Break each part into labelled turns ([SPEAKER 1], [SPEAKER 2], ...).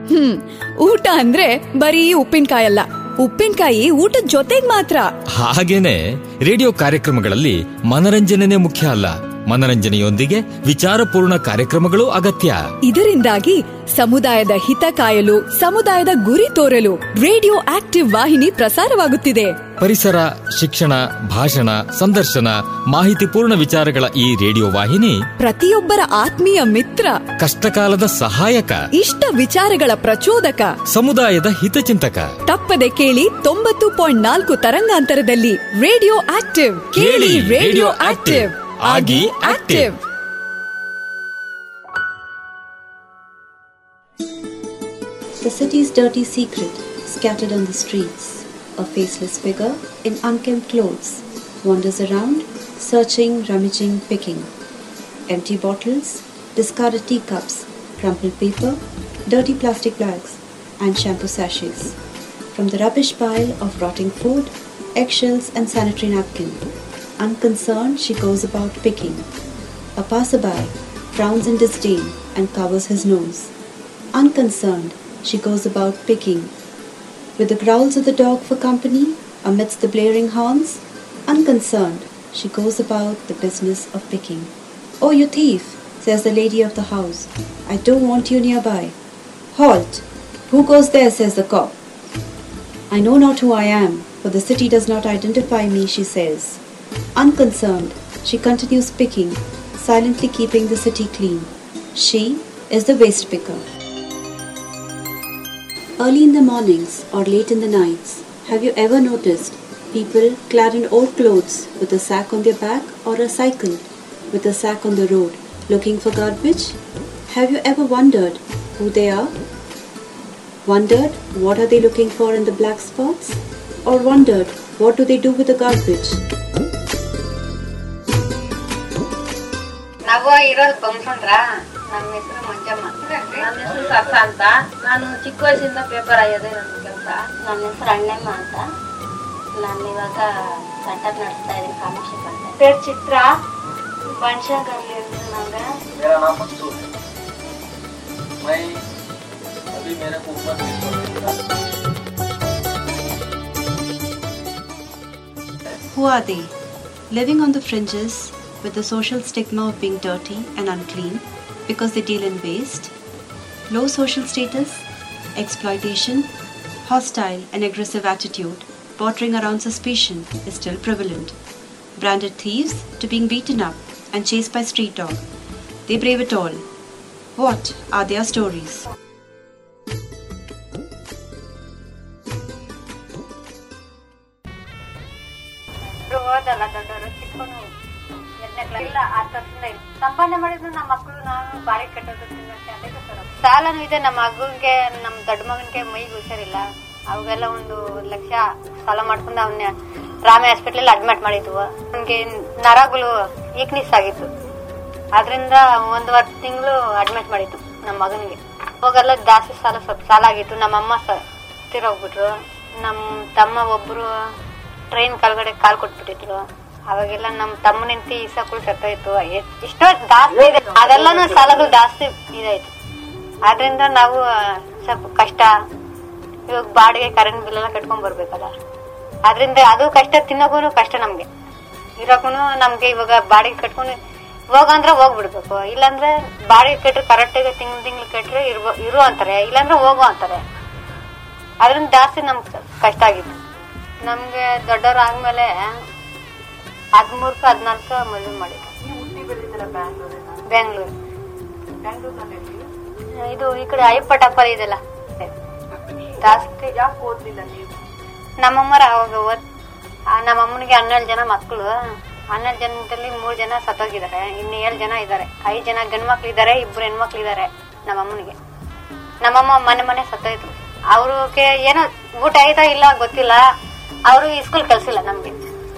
[SPEAKER 1] ಹ್ಮ್ ಊಟ ಅಂದ್ರೆ ಬರೀ ಉಪ್ಪಿನಕಾಯಿ ಅಲ್ಲ ಉಪ್ಪಿನಕಾಯಿ ಊಟದ ಜೊತೆಗ್ ಮಾತ್ರ
[SPEAKER 2] ಹಾಗೇನೆ ರೇಡಿಯೋ ಕಾರ್ಯಕ್ರಮಗಳಲ್ಲಿ ಮನರಂಜನೆ ಮುಖ್ಯ ಅಲ್ಲ ಮನರಂಜನೆಯೊಂದಿಗೆ ವಿಚಾರಪೂರ್ಣ ಕಾರ್ಯಕ್ರಮಗಳು ಅಗತ್ಯ
[SPEAKER 1] ಇದರಿಂದಾಗಿ ಸಮುದಾಯದ ಹಿತ ಕಾಯಲು ಸಮುದಾಯದ ಗುರಿ ತೋರಲು ರೇಡಿಯೋ ಆಕ್ಟಿವ್ ವಾಹಿನಿ ಪ್ರಸಾರವಾಗುತ್ತಿದೆ
[SPEAKER 2] ಪರಿಸರ ಶಿಕ್ಷಣ ಭಾಷಣ ಸಂದರ್ಶನ ಮಾಹಿತಿಪೂರ್ಣ ವಿಚಾರಗಳ ಈ ರೇಡಿಯೋ ವಾಹಿನಿ
[SPEAKER 1] ಪ್ರತಿಯೊಬ್ಬರ ಆತ್ಮೀಯ ಮಿತ್ರ
[SPEAKER 2] ಕಷ್ಟಕಾಲದ ಸಹಾಯಕ
[SPEAKER 1] ಇಷ್ಟ ವಿಚಾರಗಳ ಪ್ರಚೋದಕ
[SPEAKER 2] ಸಮುದಾಯದ ಹಿತಚಿಂತಕ
[SPEAKER 1] ತಪ್ಪದೆ ಕೇಳಿ ತೊಂಬತ್ತು ಪಾಯಿಂಟ್ ನಾಲ್ಕು ತರಂಗಾಂತರದಲ್ಲಿ ರೇಡಿಯೋ ಆಕ್ಟಿವ್ ಕೇಳಿ ರೇಡಿಯೋ ಆಕ್ಟಿವ್
[SPEAKER 2] ಆಗಿ active
[SPEAKER 3] The city's dirty secret scattered on the streets. A faceless figure in unkempt clothes wanders around, searching, rummaging, picking. Empty bottles, discarded teacups, crumpled paper, dirty plastic bags, and shampoo sachets. From the rubbish pile of rotting food, eggshells, and sanitary napkin. Unconcerned, she goes about picking. A passerby frowns in disdain and covers his nose. Unconcerned, she goes about picking. With the growls of the dog for company, amidst the blaring horns, unconcerned, she goes about the business of picking. Oh, you thief, says the lady of the house, I don't want you nearby. Halt! Who goes there, says the cop. I know not who I am, for the city does not identify me, she says. Unconcerned, she continues picking, silently keeping the city clean. She is the waste picker. Early in the mornings or late in the nights, have you ever noticed people clad in old clothes with a sack on their back or a cycle with a sack on the road looking for garbage? Have you ever wondered who they are? Wondered what are they looking for in the black spots? Or wondered what do they do with the garbage?
[SPEAKER 4] ನಾವು ಇರೋದು ಬಂಸಂದ್ರ ನಮ್ಮ ಹೆಸರು ಮಂಜಮ್ಮ ನನ್ನ ಹೆಸರು ಸರ್ಸ ಅಂತ ನಾನು ಚಿಕ್ಕ ವಯಸ್ಸಿಂದ ಪೇಪರ್ ಆಗಿದೆ ನನ್ನ ಕೆಲಸ
[SPEAKER 5] ನನ್ನ ಹೆಸರು ಅಣ್ಣಮ್ಮ ಅಂತ ನಾನು ಇವಾಗ ಸೆಂಟರ್ ನಡೆಸ್ತಾ ಇದ್ದೀನಿ ಕಾಮಾಕ್ಷಿ ಅಂತ
[SPEAKER 4] ಪೇರ್ ಚಿತ್ರ
[SPEAKER 5] ಬನ್ಶಂಕರ್ಲಿ ನಂಗೆ
[SPEAKER 6] मेरा नाम मंसूर है मैं अभी मेरे को ऊपर बीस वर्ष का
[SPEAKER 3] Who are they? Living on the fringes with the social stigma of being dirty and unclean because they deal in waste, low social status, exploitation, hostile and aggressive attitude bordering around suspicion is still prevalent. Branded thieves to being beaten up and chased by street dog. They brave it all. What are their stories?
[SPEAKER 4] ಇಬ್ರು ಓದಲ್ಲ ದೊಡ್ಡವರು ಚಿಕ್ಕವನು ಎರಡನೇ class ಇಲ್ಲ ಹತ್ತು ವರ್ಷದಿಂದ ಇಲ್ಲ. ಸಂಪಾದನೆ ಮಾಡಿದ್ರು ನಮ್ಮ ಮಕ್ಕಳು ನಾನು ಬಾರಿ ಕಟ್ಟೋದು ತಿನ್ನೋಕೆ ಅದೇ ಗೊತ್ತಿರೋದು. ಸಾಲನೂ ಇದೆ ನಮ್ಮ ಮಗನ್ಗೆ ನಮ್ಮ ದೊಡ್ಡ ಮಗನ್ಗೆ ಮೈಗೆ ಹುಷಾರಿಲ್ಲ ಅವಾಗೆಲ್ಲ ಒಂದು ಒಂದ್ ಲಕ್ಷ ಸಾಲ ಮಾಡ್ಕೊಂಡು ಅವನ್ನ ರಾಮೆ ಹಾಸ್ಪಿಟ್ಲಲ್ಲಿ ಅಡ್ಮಿಟ್ ಮಾಡಿದ್ವು ಅವನಿಗೆ ನರಗಳು ವೀಕ್ನೆಸ್ ಆಗಿತ್ತು ಅದರಿಂದ ಒಂದುವರೆ ತಿಂಗಳು ಅಡ್ಮಿಟ್ ಮಾಡಿದ್ದು ನಮ್ಮ ಮಗನಿಗೆ ಅವಾಗೆಲ್ಲ ಜಾಸ್ತಿ ಸಾಲ ಸ್ವಲ್ಪ ಸಾಲ ಆಗಿತ್ತು ನಮ್ಮಮ್ಮ ಸ ತೀರೋಗ್ಬಿಟ್ರು ನಮ್ಮ ತಮ್ಮ ಒಬ್ರು ಟ್ರೈನ್ ಕೆಳಗಡೆ ಕಾಲ್ ಕೊಟ್ಬಿಟ್ಟಿದ್ರು ಅವಾಗೆಲ್ಲ ನಮ್ಮ ತಮ್ಮ ನಿಂತಿ ಇಸಕ್ಕಳು ಸತ್ತೋಯ್ತು ಎಷ್ಟ್- ಎಷ್ಟೋ ಜಾಸ್ತಿ ಇದೆ ಅದೆಲ್ಲಾನು ಸಾಲಗಳು ಜಾಸ್ತಿ ಇದಾಯ್ತು ಆದ್ರಿಂದ ನಾವು ಆ, ಸ್ವಲ್ಪ ಕಷ್ಟ ಇವಾಗ ಬಾಡಿಗೆ ಕರೆಂಟ್ ಬಿಲ್ ಎಲ್ಲ ಕಟ್ಕೊಂಡ್ ಬರ್ಬೇಕಲ್ಲ ಅದರಿಂದ ಅದು ಕಷ್ಟ ತಿನ್ನೋಕು ಕಷ್ಟ ನಮ್ಗೆ ಇರೋಕು ನಮ್ಗೆ ಇವಾಗ ಬಾಡಿಗೆ ಕಟ್ಕೊಂಡು ಹೋಗಂದ್ರೆ ಹೋಗ್ಬಿಡ್ಬೇಕು ಇಲ್ಲಾಂದ್ರೆ ಬಾಡಿಗೆ ಕಟ್ರೆ ಕರೆಕ್ಟಾಗಿ ತಿಂಗ್ಳು ತಿಂಗ್ಳು ಕಟ್ರೆ ಇರ್ಬೋ ಇರು ಅಂತಾರೆ ಇಲ್ಲಾಂದ್ರೆ ಹೋಗು ಅಂತಾರೆ ಅದರಿಂದ ಜಾಸ್ತಿ ನಮ್ಗೆ ಕಷ್ಟ ಆಗಿತ್ತು ನಮ್ಗೆ ದೊಡ್ಡವ್ರು ಆದ್ಮೇಲೆ ಹದಿಮೂರಕ್ಕೆ ಹದಿನಾಲ್ಕು ಮದುವೆ ಮಾಡಿದ್ದು ಬೆಂಗಳೂರು ಇದು ಈ ಕಡೆ ಐಪಟಪ್ಪರ ಇದೆಲ್ಲ ಜಾಸ್ತಿ ನಮ್ಮಮ್ಮರ ಅವಾಗ ಓದ್ ಆ, ನಮ್ಮಮ್ಮನಿಗೆ ಹನ್ನೆರಡು ಜನ ಮಕ್ಕಳು ಹನ್ನೆರಡು ಜನದಲ್ಲಿ ಮೂರ್ ಜನ ಸತ್ತೋಗಿದ್ದಾರೆ ಇನ್ನು ಏಳು ಜನ ಇದ್ದಾರೆ ಐದು ಜನ ಗಂಡ್ ಮಕ್ಳು ಇದ್ದಾರೆ ಇಬ್ರು ಹೆಣ್ಮಕ್ಳು ಇದ್ದಾರೆ ನಮ್ಮಮ್ಮನಿಗೆ ನಮ್ಮಮ್ಮ ಮನೆ ಮನೆ ಸತ್ತೋಯ್ತು ಅವ್ರಿಗೆ ಏನೋ ಊಟ ಆಯ್ತಾ ಇಲ್ಲ ಗೊತ್ತಿಲ್ಲ ಅವರು ಸ್ಕೂಲ್ ಕಳ್ಸಿಲ್ಲ ನಮ್ಗೆ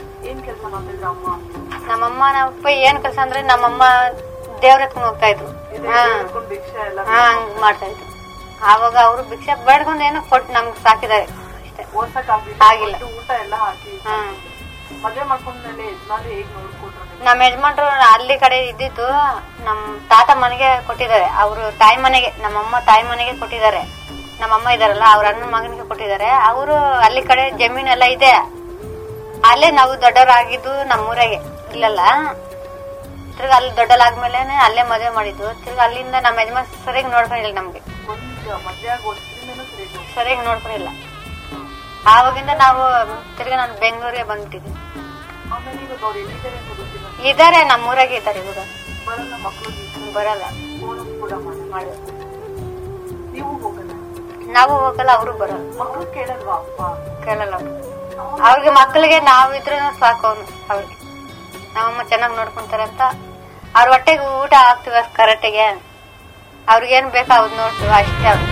[SPEAKER 4] ನಮ್ಮಮ್ಮ ನಮ್ಮಪ್ಪ ಏನ್ ಕೆಲಸ ಅಂದ್ರೆ ನಮ್ಮಮ್ಮ ದೇವ್ರ ಎತ್ಕೊಂಡ್ ಹೋಗ್ತಾ ಇದ್ರು ಹಾ ಹಾ ಹಂಗ್ ಮಾಡ್ತಾ ಇದ್ರು ಆವಾಗ ಅವರು ಭಿಕ್ಷೆ ಬೇಡ್ಕೊಂಡು ಏನೋ ಕೊಟ್ಟು ನಮ್ಗೆ ಸಾಕಿದ್ದಾರೆ ಅಷ್ಟೇ ಆಗಿಲ್ಲ
[SPEAKER 7] ಊಟ ಎಲ್ಲ ಹಾಕಿ
[SPEAKER 4] ಹಾ
[SPEAKER 7] ಮದ್ವೆ ಮಾಡ್ಕೊಂಡ್ಮೇಲೆ ಯಜಮಾನ್ರು ಹೇಗ್ ನೋಡ್ಕೊಟ್ರು ನಿಮ್ಗೆ?
[SPEAKER 4] ನಮ್ಮ ಯಜಮಾನ್ರು ಅಲ್ಲಿ ಕಡೆ ಇದ್ದಿದ್ದು ನಮ್ ತಾತ ಮನೆಗೆ ಕೊಟ್ಟಿದ್ದಾರೆ ಅವರು ತಾಯಿ ಮನೆಗೆ ನಮ್ಮಮ್ಮ ತಾಯಿ ಮನೆಗೆ ಕೊಟ್ಟಿದ್ದಾರೆ ನಮ್ಮಮ್ಮ ಇದಾರಲ್ಲ ಅವ್ರ ಅಣ್ಣನ ಮಗನಿಗೆ ಕೊಟ್ಟಿದ್ದಾರೆ ಅವರು ಅಲ್ಲಿ ಕಡೆ ಜಮೀನೆಲ್ಲ ಇದೆ ಅಲ್ಲೇ ನಾವು ದೊಡ್ಡವರಾಗಿದ್ದು ನಮ್ಮೂರಾಗೆ ಇಲ್ಲಲ್ಲ ತಿರ್ಗ ಅಲ್ಲಿ ದೊಡ್ಡಲಾದ್ಮೇಲೆ ಅಲ್ಲೇ ಮದುವೆ ಮಾಡಿದ್ದು ತಿರ್ಗ ಅಲ್ಲಿಂದ ನಮ್ಮ ಯಜಮಾನ್ ಸರಿಯಾಗಿ ನೋಡ್ಕೊಂಡಿಲ್ಲ ನಮ್ಗೆ
[SPEAKER 7] ಒಂದು ಮದ್ವೆ ಆಗಿ ವರ್ಷದಿಂದನೂ ಸರಿಯಾಗಿ
[SPEAKER 4] ಸರಿಯಾಗಿ ನೋಡ್ಕೊಂಡಿಲ್ಲ ಆವಾಗಿಂದ ನಾವು ತಿರ್ಗ ನಾನು ಬೆಂಗಳೂರಿಗೆ ಬಂದ್ಬಿಟ್ಟಿದ್ವಿ
[SPEAKER 7] ಆಮೇಲೆ ಇವಾಗ ಅವ್ರು ಎಲ್ಲಿದ್ದಾರೆ ಅಂತ ಗೊತ್ತಿಲ್ಲ
[SPEAKER 4] ಇದಾರೆ ನಮ್ಮೂರಾಗೆ ಇದ್ದಾರೆ ಇವಾಗ
[SPEAKER 7] ಬರಲ್ಲ ಮಕ್ಕಳು
[SPEAKER 4] ಬರಲ್ಲ
[SPEAKER 7] ಫೋನ್ ಕೂಡ ಮಾಡಿ
[SPEAKER 4] ಮಾಡಿ
[SPEAKER 7] ನೀವು ಹೋಗಲ್ಲ
[SPEAKER 4] ನಾವು ಹೋಗಲ್ಲ ಅವರು ಬರಲ್ಲ
[SPEAKER 7] ಮಕ್ಕಳು ಕೇಳಲ್ವಾ ಅಪ್ಪ
[SPEAKER 4] ಕೇಳಲ್ಲ ಅವ್ರು ಅವ್ರಿಗೆ ಮಕ್ಕಳಿಗೆ ನಾವಿದ್ರು ಸಾಕು ಅವ್ನು ಅವ್ರಿಗೆ ನಮ್ಮಮ್ಮ ಚೆನ್ನಾಗಿ ನೋಡ್ಕೊಂತಾರೆ ಅಂತ ಅವ್ರ ಹೊಟ್ಟೆಗೆ ಊಟ ಹಾಕ್ತಿವ ಕರೆಕ್ಟಿಗೆ ಅವ್ರಿಗೇನ್ ಬೇಕೋ ಅವ್ರು ನೋಡ್ತೀವ ಅಷ್ಟೇ ಅವ್ರು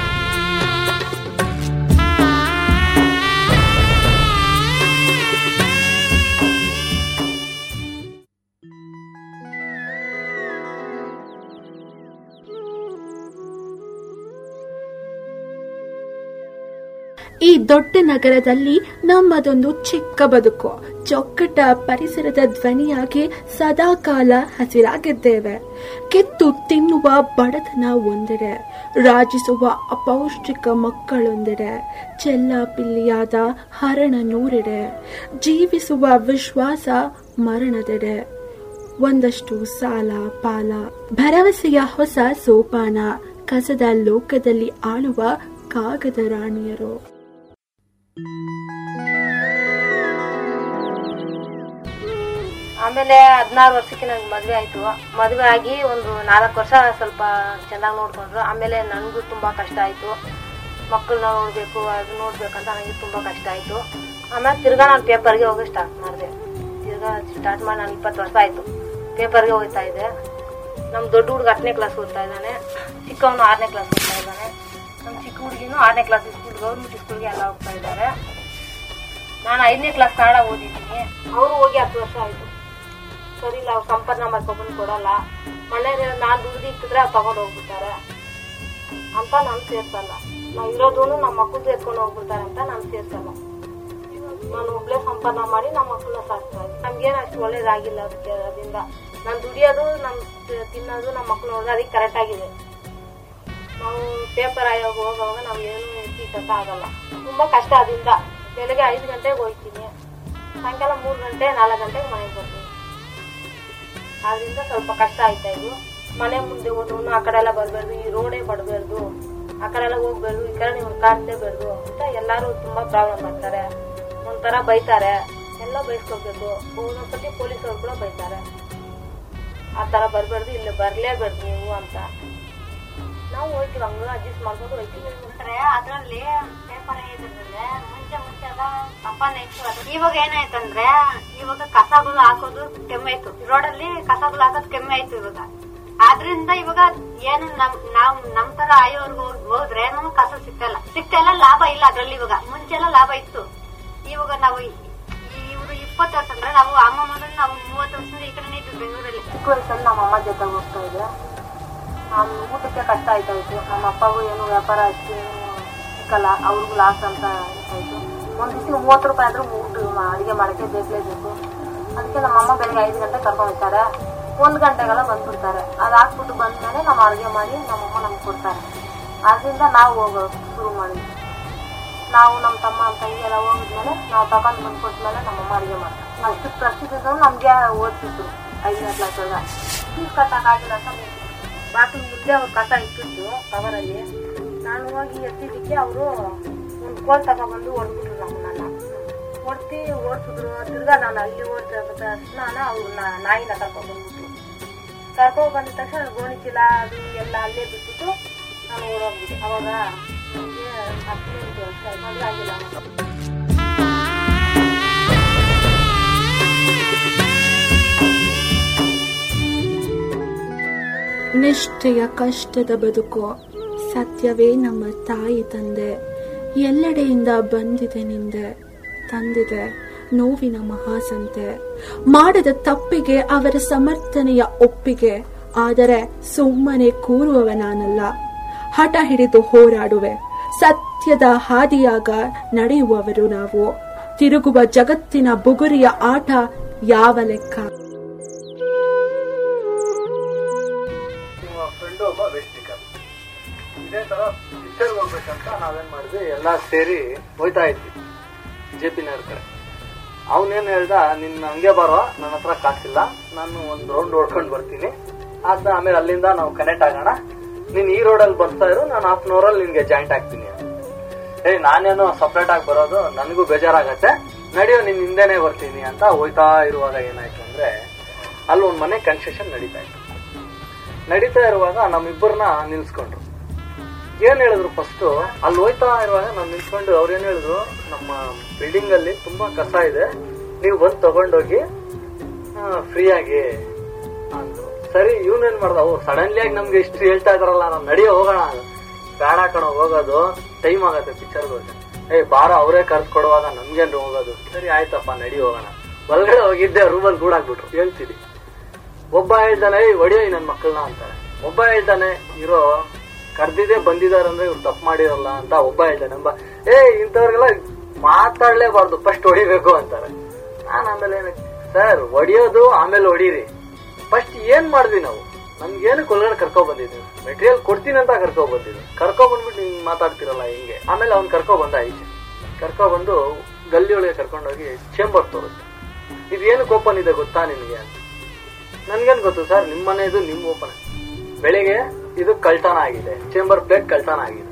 [SPEAKER 8] ಈ ದೊಡ್ಡ ನಗರದಲ್ಲಿ ನಮ್ಮದೊಂದು ಚಿಕ್ಕ ಬದುಕು ಚೊಕ್ಕಟ ಪರಿಸರದ ಧ್ವನಿಯಾಗಿ ಸದಾಕಾಲ ಹಸಿರಾಗಿದ್ದೇವೆ ಕಿತ್ತು ತಿನ್ನುವ ಬಡತನ ಒಂದೆಡೆ ರಾಜಿಸುವ ಅಪೌಷ್ಟಿಕ ಮಕ್ಕಳೊಂದೆಡೆ ಚೆಲ್ಲ ಪಿಲ್ಲಿಯಾದ ಹರಣ ನೂರೆಡೆ ಜೀವಿಸುವ ವಿಶ್ವಾಸ ಮರಣದೆಡೆ ಒಂದಷ್ಟು ಸಾಲ ಪಾಲ ಭರವಸೆಯ ಹೊಸ ಸೋಪಾನ ಕಸದ ಲೋಕದಲ್ಲಿ ಆಳುವ ಕಾಗದ ರಾಣಿಯರು
[SPEAKER 5] ಆಮೇಲೆ ಹದಿನಾರು ವರ್ಷಕ್ಕೆ ನನಗೆ ಮದುವೆ ಆಯ್ತು ಮದುವೆ ಆಗಿ ಒಂದು ನಾಲ್ಕು ವರ್ಷ ಸ್ವಲ್ಪ ಚೆನ್ನಾಗಿ ನೋಡ್ಕೊಂಡ್ರು ಆಮೇಲೆ ನನಗೂ ತುಂಬ ಕಷ್ಟ ಆಯಿತು ಮಕ್ಕಳನ್ನ ನೋಡಬೇಕು ಅದು ನೋಡ್ಬೇಕಂತ ನನಗೆ ತುಂಬ ಕಷ್ಟ ಆಯಿತು ಆಮೇಲೆ ತಿರ್ಗಾ ನಾನು ಪೇಪರ್ಗೆ ಹೋಗಿ ಸ್ಟಾರ್ಟ್ ಮಾಡಿದೆ ತಿರ್ಗಾ ಸ್ಟಾರ್ಟ್ ಮಾಡಿ ನಾನು ಇಪ್ಪತ್ತು ವರ್ಷ ಆಯಿತು ಪೇಪರ್ಗೆ ಹೋಗ್ತಾ ಇದ್ದೆ ನಮ್ಮ ದೊಡ್ಡ ಹುಡುಗ ಹತ್ತನೇ ಕ್ಲಾಸ್ ಓದ್ತಾ ಇದ್ದಾನೆ ಚಿಕ್ಕವನು ಆರನೇ ಕ್ಲಾಸ್ ಓದ್ತಾ ಇದ್ದಾನೆ ನಮ್ಮ ಚಿಕ್ಕ ಹುಡುಗಿನೂ ಆರನೇ ಕ್ಲಾಸ್ ಸ್ಕೂಲ್ ಗೌರ್ಮೆಂಟ್ ಸ್ಕೂಲ್ಗೆ ಎಲ್ಲ ಹೋಗ್ತಾ ಇದ್ದಾರೆ ನಾನು ಐದನೇ ಕ್ಲಾಸ್ ಕನ್ನಡ ಓದಿದ್ದೀನಿ ಅವರು ಹೋಗಿ ಹತ್ತು ವರ್ಷ ಆಯಿತು ಸರಿ ಇಲ್ಲ ಅವ್ರು ಸಂಪಾದನೆ ಮಾಡ್ಕೊಬಂದು ಕೊಡಲ್ಲ ಮನೇಲಿ ನಾನು ದುಡ್ದು ಇಕ್ಕಿದ್ರೆ ಅವ್ರು ತಗೊಂಡು ಹೋಗ್ಬಿಡ್ತಾರೆ ಅಂತ ನಾನು ಸೇರ್ಸಲ್ಲ ನಾವು ಇರೋದು ನಮ್ಮ ಮಕ್ಕಳು ಎತ್ಕೊಂಡು ಹೋಗ್ಬಿಡ್ತಾರೆ ಅಂತ ನಾನು ಸೇರ್ಸಲ್ಲ ನಾನು ಒಬ್ಳೆ ಸಂಪಾದನೆ ಮಾಡಿ ನಮ್ಮ ಮಕ್ಕಳನ್ನ ಸಾಕ್ತಾ ಇದ್ದೀನಿ ನಮ್ಗೇನು ಅಷ್ಟು ಒಳ್ಳೇದಾಗಿಲ್ಲ ಅದಕ್ಕೆ ಅದರಿಂದ ನಾನು ದುಡಿಯೋದು ನಮ್ಮ ತಿನ್ನೋದು ನಮ್ಮ ಮಕ್ಕಳು ನೋಡೋದು ಅದಕ್ಕೆ ಕರೆಕ್ಟ್ ಆಗಿದೆ ನಾವು ಪೇಪರ್ ಆಯೋಗ ಹೋಗುವಾಗ ನಾವು ಏನು ಕಷ್ಟ ಆಗಲ್ಲ ತುಂಬಾ ಕಷ್ಟ ಅದರಿಂದ ಬೆಳಗ್ಗೆ ಐದು ಗಂಟೆಗೆ ಹೋಗ್ತೀನಿ ಸಾಯಂಕಾಲ ಮೂರು ಗಂಟೆ ನಾಲ್ಕು ಗಂಟೆಗೆ ಮನೆಗೆ ಬರ್ತೀನಿ ಆದ್ರಿಂದ ಸ್ವಲ್ಪ ಕಷ್ಟ ಆಯ್ತಾ ಇದು ಮನೆ ಮುಂದೆ ಹೋದ್ರು ಆ ಕಡೆ ಎಲ್ಲ ಬರಬಾರ್ದು ಈ ರೋಡೇ ಬಡಬಾರ್ದು ಆ ಕಡೆ ಎಲ್ಲ ಹೋಗ್ಬಾರ್ದು ಈ ಕಡೆ ನೀವು ಕಾಡ್ಲೇಬಾರ್ದು ಅಂತ ಎಲ್ಲಾರು ತುಂಬಾ ಪ್ರಾಬ್ಲಮ್ ಮಾಡ್ತಾರೆ ಒಂಥರ ಬೈತಾರೆ ಎಲ್ಲ ಬೈಸ್ಕೋಬೇಕು ಒಂದೊಂದ್ಸತಿ ಪೊಲೀಸರು ಕೂಡ ಬೈತಾರೆ ಆ ತರ ಬರಬಾರ್ದು ಇಲ್ಲಿ ಬರ್ಲೇಬಾರ್ದು ನೀವು ಅಂತ ನಾವು ಹೋಗ್ತೀವಿ ಹಂಗ ಅಡ್ಜಸ್ಟ್ ಮಾಡ್ಕೊಂಡು ಹೋಗ್ತೀವಿ
[SPEAKER 4] ಅದ್ರಲ್ಲಿ ಪೇಪರ್ ಇದ್ರಲ್ಲೇ ಮುಂಚೆ ಮುಂಚೆ ಎಲ್ಲ ಸಂಪಾದನೆ ಇತ್ತು ಅದು ಇವಾಗ ಏನಾಯ್ತಂದ್ರೆ ಇವಾಗ ಕಸಗಳು ಹಾಕೋದು ಕಮ್ಮಿ ಆಯ್ತು ರೋಡಲ್ಲಿ ಕಸಗಳು ಹಾಕೋದು ಕಮ್ಮಿ ಆಯ್ತು ಇವಾಗ ಆದ್ರಿಂದ ಇವಾಗ ಏನು ನಮ್ ನಾವ್ ನಮ್ ತರ ಆಯೋರ್ಗು ಹೋದ್ರೆ ನಮ್ಗೆ ಕಸ ಸಿಕ್ಕಲ್ಲ ಸಿಕ್ತೆಲ್ಲ ಲಾಭ ಇಲ್ಲ ಅದ್ರಲ್ಲಿ ಇವಾಗ ಮುಂಚೆ ಎಲ್ಲ ಲಾಭ ಇತ್ತು ಇವಾಗ ನಾವು ಇವರು ಇಪ್ಪತ್ತು ವರ್ಷ ಅಂದ್ರೆ ನಾವು ಅಮ್ಮ ಮೊದಲು ನಾವು ಮೂವತ್ತು ವರ್ಷದಿಂದ ಈ ಕಡೆ ಇದ್ವಿ ಬೆಂಗಳೂರಲ್ಲಿ
[SPEAKER 5] ಚಿಕ್ಕ ವಯಸ್ಸಲ್ಲಿ ನಮ್ಮ ಅಮ್ಮ ಜೊತೆ ಹೋಗ್ತಾ ಇದ್ದೆ ಆಮ್, ಊಟಕ್ಕೆ ಕಷ್ಟ ಆಯ್ತಾ ಇತ್ತು ನಮ್ಮ ಅಪ್ಪಗೂ ಏನು ವ್ಯಾಪಾರ ಅಷ್ಟು ಸಿಕ್ಕಲ್ಲ ಅವ್ರಿಗೂ ಲಾಸ್ ಅಂತ ಆಯ್ತು ಒಂದ್ ದಿವಸ ಮೂವತ್ತು ರೂಪಾಯಿ ಆದ್ರೂ ಊಟ ಅಡಿಗೆ ಮಾಡಕ್ಕೆ ಬೇಕಲೇಬೇಕು ಅದಕ್ಕೆ ನಮ್ಮ ಅಮ್ಮ ಬೆಳಗ್ಗೆ ಐದು ಗಂಟೆ ಕರ್ಕೊಂಡು ಹೋಗ್ತಾರೆ ಒಂದ್ ಗಂಟೆಗೆಲ್ಲ ಬಂದ್ಬಿಡ್ತಾರೆ ಅದ್ ಹಾಕ್ಬಿಟ್ಟು ಬಂದ್ಮೇಲೆ ನಾವು ಅಡಿಗೆ ಮಾಡಿ ನಮ್ಮಮ್ಮ ನಮ್ಗೆ ಕೊಡ್ತಾರೆ ಅದರಿಂದ ನಾವು ಹೋಗೋ ಶುರು ಮಾಡಿದ್ವಿ ನಾವು ನಮ್ಮ ತಮ್ಮ ನಮ್ಮ ತಂಗಿ ಎಲ್ಲ ಹೋಗಿದ್ಮೇಲೆ ನಾವು ತಗೊಂಡ್ ಬಂದು ಕೊಟ್ಮೇಲೆ ನಮ್ಮಮ್ಮ ಅಡಿಗೆ ಮಾಡ್ತಾರೆ ಅಷ್ಟು ಪ್ರಸಿದ್ಧ ನಮ್ಗೆ ಓದ್ತಿದ್ರು ಐದನೇ ಕ್ಲಾಸ್ ಒಳಗ ಫೀಸ್ ಕಟ್ಟಕ್ಕಾಗಿಲ್ಲ ಅಂತ ಬಾಗಿಲು ಮುಂದೆ ಅವ್ರು ಕಸ ಇಟ್ಟಿದ್ದು ಕವರಲ್ಲಿ ನಾನು ಹೋಗಿ ಎತ್ತಿದ್ದಕ್ಕೆ ಅವರು ಒಂದು ಕೋಲ್ ತಗೊಬಂದು ಹೊಡ್ಬಿಟ್ರು ನಮ್ಮನ್ನ ಹೊಡ್ತಿ ಓಡಿಸಿದ್ರು ತಿರ್ಗಾ ನಾನು ಅಲ್ಲಿ ಓಡ್ತಾ ತಕ್ಷಣ ಅವ್ರು ನಾಯಿನ ಕರ್ಕೊಂಡ್ಬಂದ್ಬಿಟ್ರು ಕರ್ಕೊಂಡ್ ಬಂದ ತಕ್ಷಣ ಗೋಣಿ ಚೀಲ ಅದು ಎಲ್ಲ ಅಲ್ಲೇ ಬಿಟ್ಬಿಟ್ಟು ನಾನು ಓಡೋಗ್ಬಿಟ್ಟೆ ಅವಾಗ ನನಗೆ ಹದಿನೆಂಟು ವರ್ಷ ಆಯ್ತು. ಮದುವೆ ಆಗಿಲ್ಲ ನನಗೆ.
[SPEAKER 8] ನಿಷ್ಠೆಯ ಕಷ್ಟದ ಬದುಕು ಸತ್ಯವೇ ನಮ್ಮ ತಾಯಿ ತಂದೆ ಎಲ್ಲೆಡೆಯಿಂದ ಬಂದಿದೆ ನಿಂದೆ ತಂದಿದೆ ನೋವಿನ ಮಹಾಸಂತೆ ಮಾಡದ ತಪ್ಪಿಗೆ ಅವರ ಸಮರ್ಥನೆಯ ಒಪ್ಪಿಗೆ ಆದರೆ ಸುಮ್ಮನೆ ಕೂರುವವ ನಾನಲ್ಲ ಹಠ ಹಿಡಿದು ಹೋರಾಡುವೆ ಸತ್ಯದ ಹಾದಿಯಾಗ ನಡೆಯುವವರು ನಾವು ತಿರುಗುವ ಜಗತ್ತಿನ ಬುಗುರಿಯ ಆಟ ಯಾವ ಲೆಕ್ಕ
[SPEAKER 9] ನಿಮ್ಮ ಫ್ರೆಂಡ್ ಒಬ್ಬ ವೇಸ್ಟ್ ಪಿಕರ್ ಇದೇ ತರ ಪಿಕ್ಚರ್ಗೆ ಹೋಗ್ಬೇಕಂತ ನಾವೇನ್ ಮಾಡಿದ್ವಿ ಎಲ್ಲ ಸೇರಿ ಹೋಯ್ತಾ ಇದ್ವಿ ಜೆ ಪಿ ನಗರ್ ಕಡೆ ಅವನೇನ್ ಹೇಳ್ದ ನಿನ್ನ ಹಂಗೆ ಬರೋ ನನ್ನ ಹತ್ರ ಕಾಸಿಲ್ಲ ನಾನು ಒಂದ್ ರೌಂಡ್ ಹೊಡ್ಕೊಂಡು ಬರ್ತೀನಿ ಅದ ಆಮೇಲೆ ಅಲ್ಲಿಂದ ನಾವು ಕನೆಕ್ಟ್ ಆಗೋಣ ನೀನ್ ಈ ರೋಡಲ್ಲಿ ಬರ್ತಾ ಇರು ನಾನು ಹಾಫ್ ಅನ್ ಅವರಲ್ಲಿ ನಿನ್ಗೆ ಜಾಯಿಂಟ್ ಆಗ್ತೀನಿ ಅಂತ. ಏಯ್ ನಾನೇನೋ ಸಪ್ರೇಟ್ ಆಗಿ ಬರೋದು ನನಗೂ ಬೇಜಾರಾಗತ್ತೆ ನಡೆಯೋ ನಿನ್ ಹಿಂದೆನೆ ಬರ್ತೀನಿ ಅಂತ ಹೋಯ್ತಾ ಇರುವಾಗ ಏನಾಯ್ತು ಅಂದ್ರೆ ಅಲ್ಲಿ ಒಂದ್ ಮನೆ ಕನ್ಸ್ಟ್ರಕ್ಷನ್ ನಡೀತಾ ಇತ್ತು ನಡೀತಾ ಇರುವಾಗ ನಮ್ಮಿಬ್ಬರನ್ನ ನಿಲ್ಸ್ಕೊಂಡ್ರು ಏನ್ ಹೇಳಿದ್ರು ಫಸ್ಟ್ ಅಲ್ಲಿ ಹೋಯ್ತಾ ಇರುವಾಗ ನಾವ್ ನಿಲ್ಸ್ಕೊಂಡು ಅವ್ರು ಏನ್ ಹೇಳಿದ್ರು ನಮ್ಮ ಬಿಲ್ಡಿಂಗ್ ಅಲ್ಲಿ ತುಂಬಾ ಕಸ ಇದೆ ನೀವು ಬಂದ್ ತಗೊಂಡೋಗಿ ಫ್ರೀ ಆಗಿ ಅಂದ್ರು ಸರಿ ಇವನೇನ್ ಮಾಡ್ದ ಅವ್ರು ಸಡನ್ಲಿ ಆಗಿ ನಮ್ಗೆ ಇಷ್ಟು ಹೇಳ್ತಾ ಇದಾರಲ್ಲ ನಾವು ನಡಿಯೋ ಹೋಗೋಣ ಬೇಡ ಕಣ ಹೋಗೋದು ಟೈಮ್ ಆಗತ್ತೆ ಪಿಕ್ಚರ್ ಹೋಗಿ ಏಯ್ ಬಾರ ಅವರೇ ಕರ್ದು ಕೊಡುವಾಗ ನಮ್ಗೇನ್ ಹೋಗೋದು ಸರಿ ಆಯ್ತಪ್ಪ ನಡಿ ಹೋಗೋಣ ಒಳಗಡೆ ಹೋಗಿದ್ದೆ ರೂಮಲ್ಲಿ ಗೂಡಾಕ್ಬಿಟ್ರು ಹೇಳ್ತೀವಿ ಒಬ್ಬ ಹೇಳ್ತಾನೆ ಏಯ್ ಹೊಡಿಯೋ ನನ್ ಮಕ್ಕಳನ್ನ ಅಂತಾರೆ ಒಬ್ಬ ಹೇಳ್ತಾನೆ ಇರೋ ಕರ್ದಿದೆ ಬಂದಿದಾರೆ ಅಂದ್ರೆ ಇವ್ರು ತಪ್ಪು ಮಾಡಿರಲ್ಲ ಅಂತ ಒಬ್ಬ ಹೇಳ್ತಾನೆ ಒಬ್ಬ ಏ ಇಂಥವ್ರಿಗೆಲ್ಲ ಮಾತಾಡ್ಲೇಬಾರ್ದು ಫಸ್ಟ್ ಹೊಡಿಬೇಕು ಅಂತಾರೆ ನಾನ್ ಆಮೇಲೆ ಸರ್ ಹೊಡಿಯೋದು ಆಮೇಲೆ ಹೊಡೀರಿ ಫಸ್ಟ್ ಏನ್ ಮಾಡಿದ್ವಿ ನಾವು ನಮ್ಗೇನು ಕೊಲ್ಗಡೆ ಕರ್ಕೊ ಬಂದಿದ್ವಿ ಮೆಟೀರಿಯಲ್ ಕೊಡ್ತೀನಿ ಅಂತ ಕರ್ಕೊ ಬಂದಿದ್ವಿ ಕರ್ಕೊ ಬಂದ್ಬಿಟ್ಟು ಹಿಂಗ್ ಮಾತಾಡ್ತಿರಲ್ಲ ಹಿಂಗೆ ಆಮೇಲೆ ಅವ್ನ್ ಕರ್ಕೊ ಬಂದ ಈಚೆ ಕರ್ಕೊ ಬಂದು ಗಲ್ಲಿ ಒಳಗೆ ಕರ್ಕೊಂಡೋಗಿ ಚೇಂಬರ್ ತೋರುತ್ತೆ ಇದೇನಕ್ಕೆ ಓಪನ್ ಇದೆ ಗೊತ್ತಾ ನಿನ್ಗೆ ಅಂತ ನನ್ಗೇನ್ ಗೊತ್ತು ಸರ್ ನಿಮ್ ಮನೆದು ನಿಮ್ ಓಪನ್ ಬೆಳಿಗ್ಗೆ ಇದು ಕಳ್ತನ ಆಗಿದೆ ಚೇಂಬರ್ ಪ್ಲೇಟ್ ಕಳ್ತನ ಆಗಿದೆ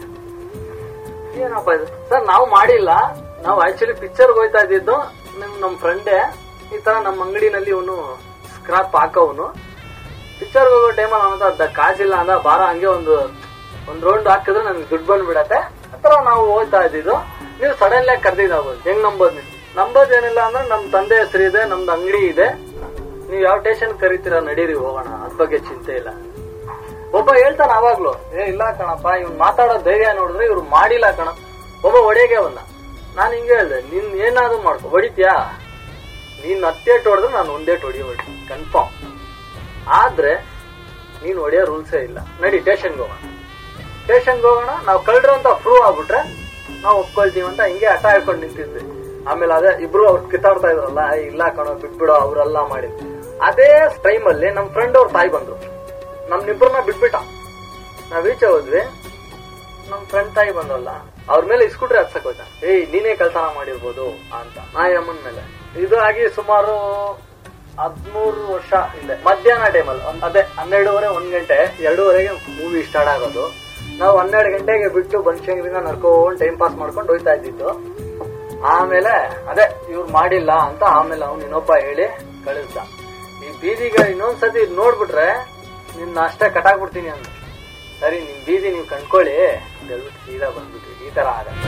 [SPEAKER 9] ಏನಪ್ಪ ಇದು ಸರ್ ನಾವು ಮಾಡಿಲ್ಲ ನಾವು ಆಕ್ಚುಲಿ ಪಿಕ್ಚರ್ ಹೋಯ್ತಾ ಇದ್ದಿದ್ದು ನಮ್ ನಮ್ ಫ್ರೆಂಡೇ ಈ ತರ ನಮ್ಮ ಅಂಗಡಿನಲ್ಲಿ ಅವನು ಸ್ಕ್ರಾಪ್ ಹಾಕವನು ಪಿಕ್ಚರ್ ಹೋಗೋ ಟೈಮಲ್ಲಿ ಅವನ ಹತ್ರ ಕಾಸಿಲ್ಲ ಅಂದ ಬಾರ ಹಂಗೆ ಒಂದು ಒಂದ್ ರೌಂಡ್ ಹಾಕಿದ್ರೆ ನನ್ಗೆ ದುಡ್ಡು ಬಂದ್ಬಿಡತ್ತೆ ಆತರ ನಾವು ಹೋಗ್ತಾ ಇದ್ದಿದ್ದು ನೀವು ಸಡನ್ಲಿ ಆಗಿ ಕರ್ದಿದ್ದಾಗ್ಬೋದು ಹೆಂಗ್ ನಂಬೋದು ನೀವು ನಂಬೋದ್ ಏನಿಲ್ಲ ಅಂದ್ರೆ ನಮ್ ತಂದೆ ಹೆಸರು ಇದೆ ನಮ್ದು ಅಂಗಡಿ ಇದೆ ನೀವ್ ಯಾವ ಸ್ಟೇಷನ್ ಕರಿತೀರಾ ನಡೀರಿ ಹೋಗೋಣ ಅದ್ ಬಗ್ಗೆ ಚಿಂತೆ ಇಲ್ಲ ಒಬ್ಬ ಹೇಳ್ತಾನ ಅವಾಗ್ಲು ಏ ಇಲ್ಲ ಕಣಪ್ಪ ಇವ್ನ್ ಮಾತಾಡೋ ಧೈರ್ಯ ನೋಡಿದ್ರೆ ಇವ್ರು ಮಾಡಿಲ್ಲ ಕಣ ಒಬ್ಬ ಒಡೆಗೆ ಬಂದ ನಾನ್ ಹಿಂಗೆ ಹೇಳ್ದೆ ನಿನ್ ಏನಾದ್ರು ಮಾಡ್ಕೊ ಹೊಡಿತ್ಯಾ ನೀನ್ ಹತ್ತೇಟ್ ಹೊಡೆದ್ರೆ ನಾನು ಒಂದೇಟ್ ಹೊಡಿ ಹೊಡಿ ಕನ್ಫರ್ಮ್ ಆದ್ರೆ ನೀನ್ ಹೊಡೆಯೋ ರೂಲ್ಸೇ ಇಲ್ಲ ನಡಿ ಸ್ಟೇಷನ್ಗೆ ಹೋಗೋಣ ಸ್ಟೇಷನ್ಗೆ ಹೋಗೋಣ ನಾವು ಕಳ್ರು ಅಂತ ಪ್ರೂವ್ ಆಗ್ಬಿಟ್ರೆ ನಾವು ಒಪ್ಕೊಳ್ತೀವಿ ಅಂತ ಹಿಂಗೆ ಹಠ ಹಿಡ್ಕೊಂಡು ನಿಂತಿದ್ವಿ ಆಮೇಲೆ ಅದೇ ಇಬ್ರು ಅವ್ರು ಕಿತ್ತಾಡ್ತಾ ಇದ್ರಲ್ಲ ಏ, ಇಲ್ಲ ಕಣೋ ಬಿಟ್ಬಿಡೋ ಅವ್ರೆಲ್ಲ ಮಾಡಿ ಅದೇ ಟೈಮ್ ಅಲ್ಲಿ ನಮ್ ಫ್ರೆಂಡ್ ಅವ್ರ ತಾಯಿ ಬಂದ್ರು ನಮ್ನಿಬ್ರನ್ನ ಬಿಟ್ಬಿಟ್ಟ ನಾವ್ ಈಚೆ ಹೋದ್ವಿ ನಮ್ ಫ್ರೆಂಡ್ ತಾಯಿ ಬಂದಲ್ಲ ಅವ್ರ ಮೇಲೆ ಇಸ್ಕೂಟ್ರಿ ಹತ್ಸಕ್ ಹೋಯ್ತ ಏಯ್ ನೀನೇ ಕಳ್ತನ ಮಾಡಿರ್ಬೋದು ಅಂತ ನಾಯಿ ಅಮ್ಮನ್ ಮೇಲೆ ಇದು ಆಗಿ ಸುಮಾರು ಹದ್ಮೂರು ವರ್ಷ ಹಿಂದೆ ಮಧ್ಯಾಹ್ನ ಟೈಮಲ್ಲಿ ಅದೇ ಹನ್ನೆರಡುವರೆ ಒಂದ್ ಗಂಟೆ ಎರಡೂವರೆಗೆ ಮೂವಿ ಸ್ಟಾರ್ಟ್ ಆಗೋದು ನಾವು ಹನ್ನೆರಡು ಗಂಟೆಗೆ ಬಿಟ್ಟು ಬನ್ಶಂಗ್ರಿಂದ ನಡ್ಕೊಂಡ್ ಟೈಮ್ ಪಾಸ್ ಮಾಡ್ಕೊಂಡು ಹೋಯ್ತಾ ಇದ್ದಿದ್ದು ಆಮೇಲೆ ಅದೇ ಇವ್ರು ಮಾಡಿಲ್ಲ ಅಂತ ಆಮೇಲೆ ಅವ್ನು ಇನ್ನೊಬ್ಬ ಹೇಳಿ ಕಳಿಸ್ದ ಈ ಬೀದಿಗೆ ಇನ್ನೊಂದ್ಸತಿ ಇದ್ ನೋಡ್ಬಿಟ್ರೆ ನಿನ್ನ ಅಷ್ಟೇ ಕಟಾಕ್ಬಿಡ್ತೀನಿ ಅಂತ ಸರಿ ನಿಮ್ ಬೀದಿ ನೀವು ಕಂಡ್ಕೊಳ್ಳಿ ಅಂತ ಹೇಳ್ಬಿಟ್ಟು ಸೀದಾ ಬಂದ್ಬಿಟ್ವಿ ಈ ತರ ಆಗತ್ತೆ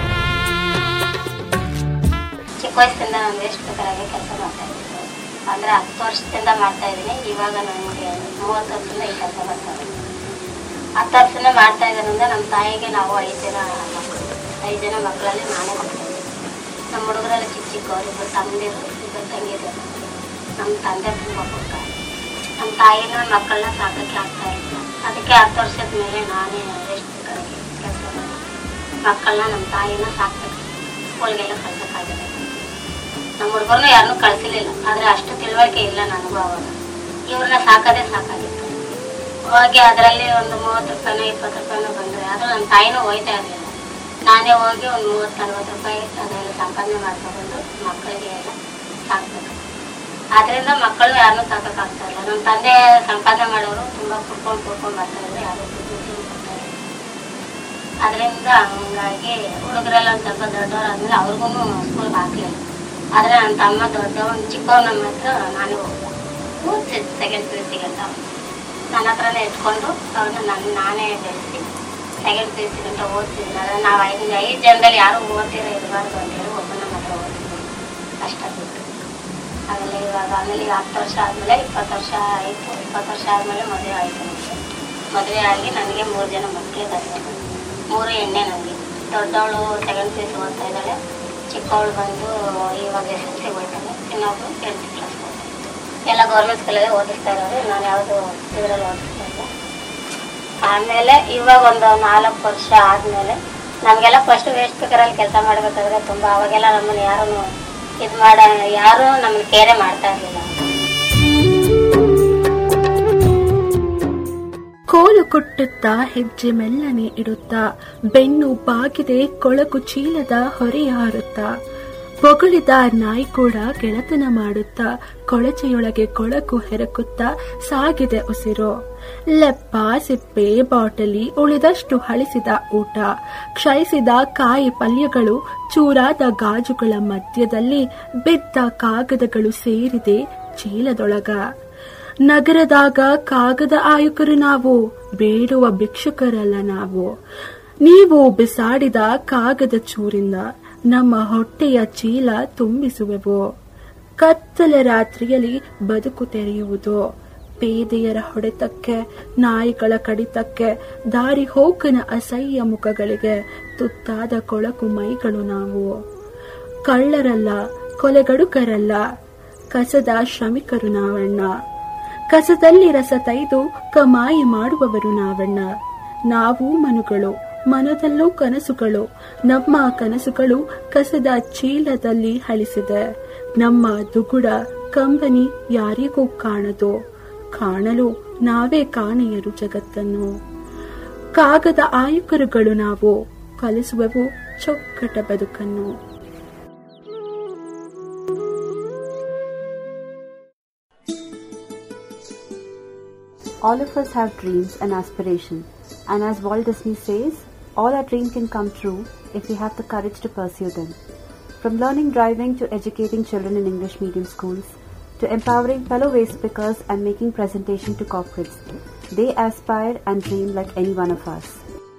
[SPEAKER 10] ಚಿಕ್ಕ ವಯಸ್ಸಿಂದ ನಾನು ವೇಸ್ಟ್ ಬೇಕಾಗಿ ಕೆಲಸ ಮಾಡ್ತಾ ಇದ್ದೆ ಅಂದ್ರೆ ಹತ್ತು ವರ್ಷದಿಂದ ಮಾಡ್ತಾ ಇದ್ದೀನಿ ಇವಾಗ ನನಗೆ ಮೂವತ್ತು ವರ್ಷದಿಂದ ಈ ಕೆಲಸ ಮಾಡ್ತಾ ಇದ್ದೀನಿ ಹತ್ತು ವರ್ಷದಿಂದ ಮಾಡ್ತಾ ಇರೋದ್ರಿಂದ ನಮ್ಮ ತಾಯಿಗೆ ನಾವು ಐದು ಜನ ಮಕ್ಕಳು ಐದು ಜನ ಮಕ್ಕಳಲ್ಲಿ ನಾನೇ ಮಾಡ್ತೀನಿ ನಮ್ಮ ಹುಡುಗರೆಲ್ಲ ಚಿಕ್ಕ ಚಿಕ್ಕವರು ಇಬ್ಬರು ತಂದಿರು ಇಬ್ಬರು ತಂಗಿರು ನಮ್ಮ ತಂದೆ ತುಂಬ ಕೊಟ್ಟ ನಮ್ಮ ತಾಯಿನ ಮಕ್ಕಳನ್ನ ಸಾಕಕ್ಕೆ ಆಗ್ತಾ ಇಲ್ಲ ಅದಕ್ಕೆ ಹತ್ತು ವರ್ಷದ ಮೇಲೆ ನಾನೇ ವೇಸ್ಟ್ ಬೇಕಾಗಿ ಕೆಲಸ ಮಾಡಿ ಮಕ್ಕಳನ್ನ ನಮ್ಮ ತಾಯಿನ ಸಾಕ್ಬೇಕು ಸ್ಕೂಲ್ಗೆಲ್ಲ ಕಳ್ಸೋಕ್ಕಾಗಿದೆ ನಮ್ಮ ಹುಡುಗರನ್ನು ಯಾರನ್ನೂ ಕಳ್ಸಿರ್ಲಿಲ್ಲ ಆದ್ರೆ ಅಷ್ಟು ತಿಳುವಳಿಕೆ ಇಲ್ಲ ನನಗೂ ಅವಾಗ ಇವ್ರನ್ನ ಸಾಕೋದೇ ಸಾಕಾಗಿತ್ತು ಹೋಗಿ ಅದರಲ್ಲಿ ಒಂದು ಮೂವತ್ತು ರೂಪಾಯಿನೋ ಇಪ್ಪತ್ತು ರೂಪಾಯಿನೋ ಬಂದರೆ ಅದು ನನ್ನ ತಾಯಿನೂ ಹೋಯ್ತಾ ಇರಲಿಲ್ಲ ನಾನೇ ಹೋಗಿ ಒಂದು ಮೂವತ್ತು ನಲ್ವತ್ತು ರೂಪಾಯಿ ಅದೆಲ್ಲ ಸಂಪಾದನೆ ಮಾಡ್ಕೊಂಡು ಮಕ್ಕಳಿಗೆ ಎಲ್ಲ ಸಾಕ್ಬೇಕು ಆದ್ರಿಂದ ಮಕ್ಕಳು ಯಾರನ್ನೂ ಸಾಕೋಕ್ಕಾಗ್ತಾ ಇಲ್ಲ ನಮ್ಮ ತಂದೆ ಸಂಪಾದನೆ ಮಾಡೋರು ತುಂಬ ಕುಡ್ಕೊಂಡು ಕುಡ್ಕೊಂಡು ಬರ್ತಾ ಇದ್ರು ಯಾರು ದುಡ್ಡು ಕೊಡ್ತಾ ಇಲ್ಲ ಅದರಿಂದ ಹಂಗಾಗಿ ಹುಡುಗರೆಲ್ಲ ಒಂದು ಸ್ವಲ್ಪ ದೊಡ್ಡವರಾದ್ಮೇಲೆ ಅವ್ರಿಗೂ ಸ್ಕೂಲ್ಗೆ ಹಾಕ್ಲಿಲ್ಲ ಆದರೆ ನನ್ನ ತಮ್ಮ ದೊಡ್ಡವನು ಚಿಕ್ಕವನು ನಮ್ಮ ಹತ್ರ ನಾನೇ ಹೋಗ್ದೆ ಓದ್ತಿದ್ದೆ ಸೆಕೆಂಡ್ ಪಿ ಯು ಸಿಗೆ ಅಂತ ನನ್ನ ಹತ್ರನೇ ಇಟ್ಕೊಂಡು ಅವ್ರನ್ನ ನನ್ನ ನಾನೇ ಬೆಳೆಸಿ ಸೆಕೆಂಡ್ ಪಿ ಯು ಸಿ ಗಂಟ ಓದ್ತಿದ್ದೆ ಆದರೆ ನಾವು ಐದು ಐದು ಜನದಲ್ಲಿ ಯಾರು ಓದ್ತಿರೋ ಇರಬಾರ್ದು ಅಂತೇಳಿ ಒಬ್ಬ ನಮ್ಮ ಹತ್ರ ಓದ್ತಿದ್ದೆ ಕಷ್ಟ ಬಿಟ್ಟು ಆಮೇಲೆ ಇವಾಗ ಆಮೇಲೆ ಈಗ ಹತ್ತು ವರ್ಷ ಆದಮೇಲೆ ಇಪ್ಪತ್ತು ವರ್ಷ ಆಯಿತು ಇಪ್ಪತ್ತು ವರ್ಷ ಆದಮೇಲೆ ಮದುವೆ ಆಯಿತು ನನಗೆ ಮದುವೆ ಆಗಿ ನನಗೆ ಮೂರು ಜನ ಮಕ್ಕಳಿದ್ದಾರೆ ಮೂರು ಎಣ್ಣೆ ನನಗೆ ದೊಡ್ಡವಳು ಸೆಕೆಂಡ್ ಪಿ ಯು ಸಿ ಓದ್ತಾ ಇದ್ದಾಳೆ ಚಿಕ್ಕವಳು ಬಂದು ಇವಾಗ ಎಸ್ ಎಲ್ ಸಿ ಹೋಗ್ತಾಳೆ ಇನ್ನೊಬ್ಳು ಟೆಂತ್ ಕ್ಲಾಸ್ ಹೋಗ್ತಾಳೆ ಎಲ್ಲ ಗೌರ್ಮೆಂಟ್ ಸ್ಕೂಲಲ್ಲೇ ಓದಿಸ್ತಾ ಇರೋದು ನಾನು ಯಾವುದು ಇದರಲ್ಲಿ ಓದಿಸ್ತಾ ಇಲ್ಲ ಆಮೇಲೆ ಇವಾಗ ಒಂದು ನಾಲ್ಕು ವರ್ಷ ಆದಮೇಲೆ ನಮಗೆಲ್ಲ ಫಸ್ಟ್ ವೇಸ್ಟ್ ಸ್ಪೀಕರಲ್ಲಿ ಕೆಲಸ ಮಾಡಬೇಕಾದ್ರೆ ತುಂಬ ಅವಾಗೆಲ್ಲ ನಮ್ಮನ್ನು ಯಾರೂ ಇದು ಮಾಡ ಯಾರೂ ನಮ್ಮನ್ನು ಕೇರೆ ಮಾಡ್ತಾ ಇರಲಿಲ್ಲ
[SPEAKER 8] ಕೋಲು ಕೊಟ್ಟುತ್ತಾ ಹೆಜ್ಜೆ ಮೆಲ್ಲನೆ ಇಡುತ್ತಾ ಬೆನ್ನು ಬಾಗಿದೆ ಕೊಳಕು ಚೀಲದ ಹೊರೆ ಹಾರುತ್ತಾ ಬೊಗಳಿದ ನಾಯಿ ಕೂಡ ಗೆಳತನ ಮಾಡುತ್ತಾ ಕೊಳಚೆಯೊಳಗೆ ಕೊಳಕು ಹೆರಕುತ್ತಾ ಸಾಗಿದೆ ಉಸಿರು ಲೆಪ್ಪ ಸಿಪ್ಪೆ ಬಾಟಲಿ ಉಳಿದಷ್ಟು ಹಳಿಸಿದ ಊಟ ಕ್ಷಯಿಸಿದ ಕಾಯಿ ಪಲ್ಯಗಳು ಚೂರಾದ ಗಾಜುಗಳ ಮಧ್ಯದಲ್ಲಿ ಬಿದ್ದ ಕಾಗದಗಳು ಸೇರಿದೆ ಚೀಲದೊಳಗ ನಗರದಾಗ ಕಾಗದ ಆಯುಕರು ನಾವು ಬೇಡುವ ಭಿಕ್ಷುಕರಲ್ಲ ನಾವು ನೀವು ಬಿಸಾಡಿದ ಕಾಗದ ಚೂರಿಂದ ನಮ್ಮ ಹೊಟ್ಟೆಯ ಚೀಲ ತುಂಬಿಸುವೆವು ಕತ್ತಲ ರಾತ್ರಿಯಲ್ಲಿ ಬದುಕು ತೆರೆಯುವುದು ಪೇದೆಯರ ಹೊಡೆತಕ್ಕೆ ನಾಯಿಗಳ ಕಡಿತಕ್ಕೆ ದಾರಿ ಹೋಕನ ಅಸಹ್ಯ ಮುಖಗಳಿಗೆ ತುತ್ತಾದ ಕೊಳಕು ಮೈಗಳು ನಾವು ಕಳ್ಳರಲ್ಲ ಕೊಲೆಗಡುಕರಲ್ಲ ಕಸದ ಶ್ರಮಿಕರು ನಾವಣ್ಣ ಕಸದಲ್ಲಿ ರಸ ತೈದು ಕಮಾಯಿ ಮಾಡುವವರು ನಾವಣ್ಣ ನಾವು ಮನುಗಳು ಮನದಲ್ಲೂ ಕನಸುಗಳು ನಮ್ಮ ಕನಸುಗಳು ಕಸದ ಚೀಲದಲ್ಲಿ ಹಳಿಸಿದೆ ನಮ್ಮ ದುಗುಡ ಕಂಬನಿ ಯಾರಿಗೂ ಕಾಣದು ಕಾಣಲು ನಾವೇ ಕಾಣೆಯರು ಜಗತ್ತನ್ನು ಕಾಗದ ಆಯುಕರುಗಳು ನಾವು ಕಲಿಸುವೆವು ಚೊಕ್ಕಟ ಬದುಕನ್ನು
[SPEAKER 3] All of us have dreams and aspirations, and as Walt Disney says, all our dreams can come true if we have the courage to pursue them. From learning driving to educating children in English medium schools, to empowering fellow waste pickers and making presentation to corporates, they aspire and dream like any one of us.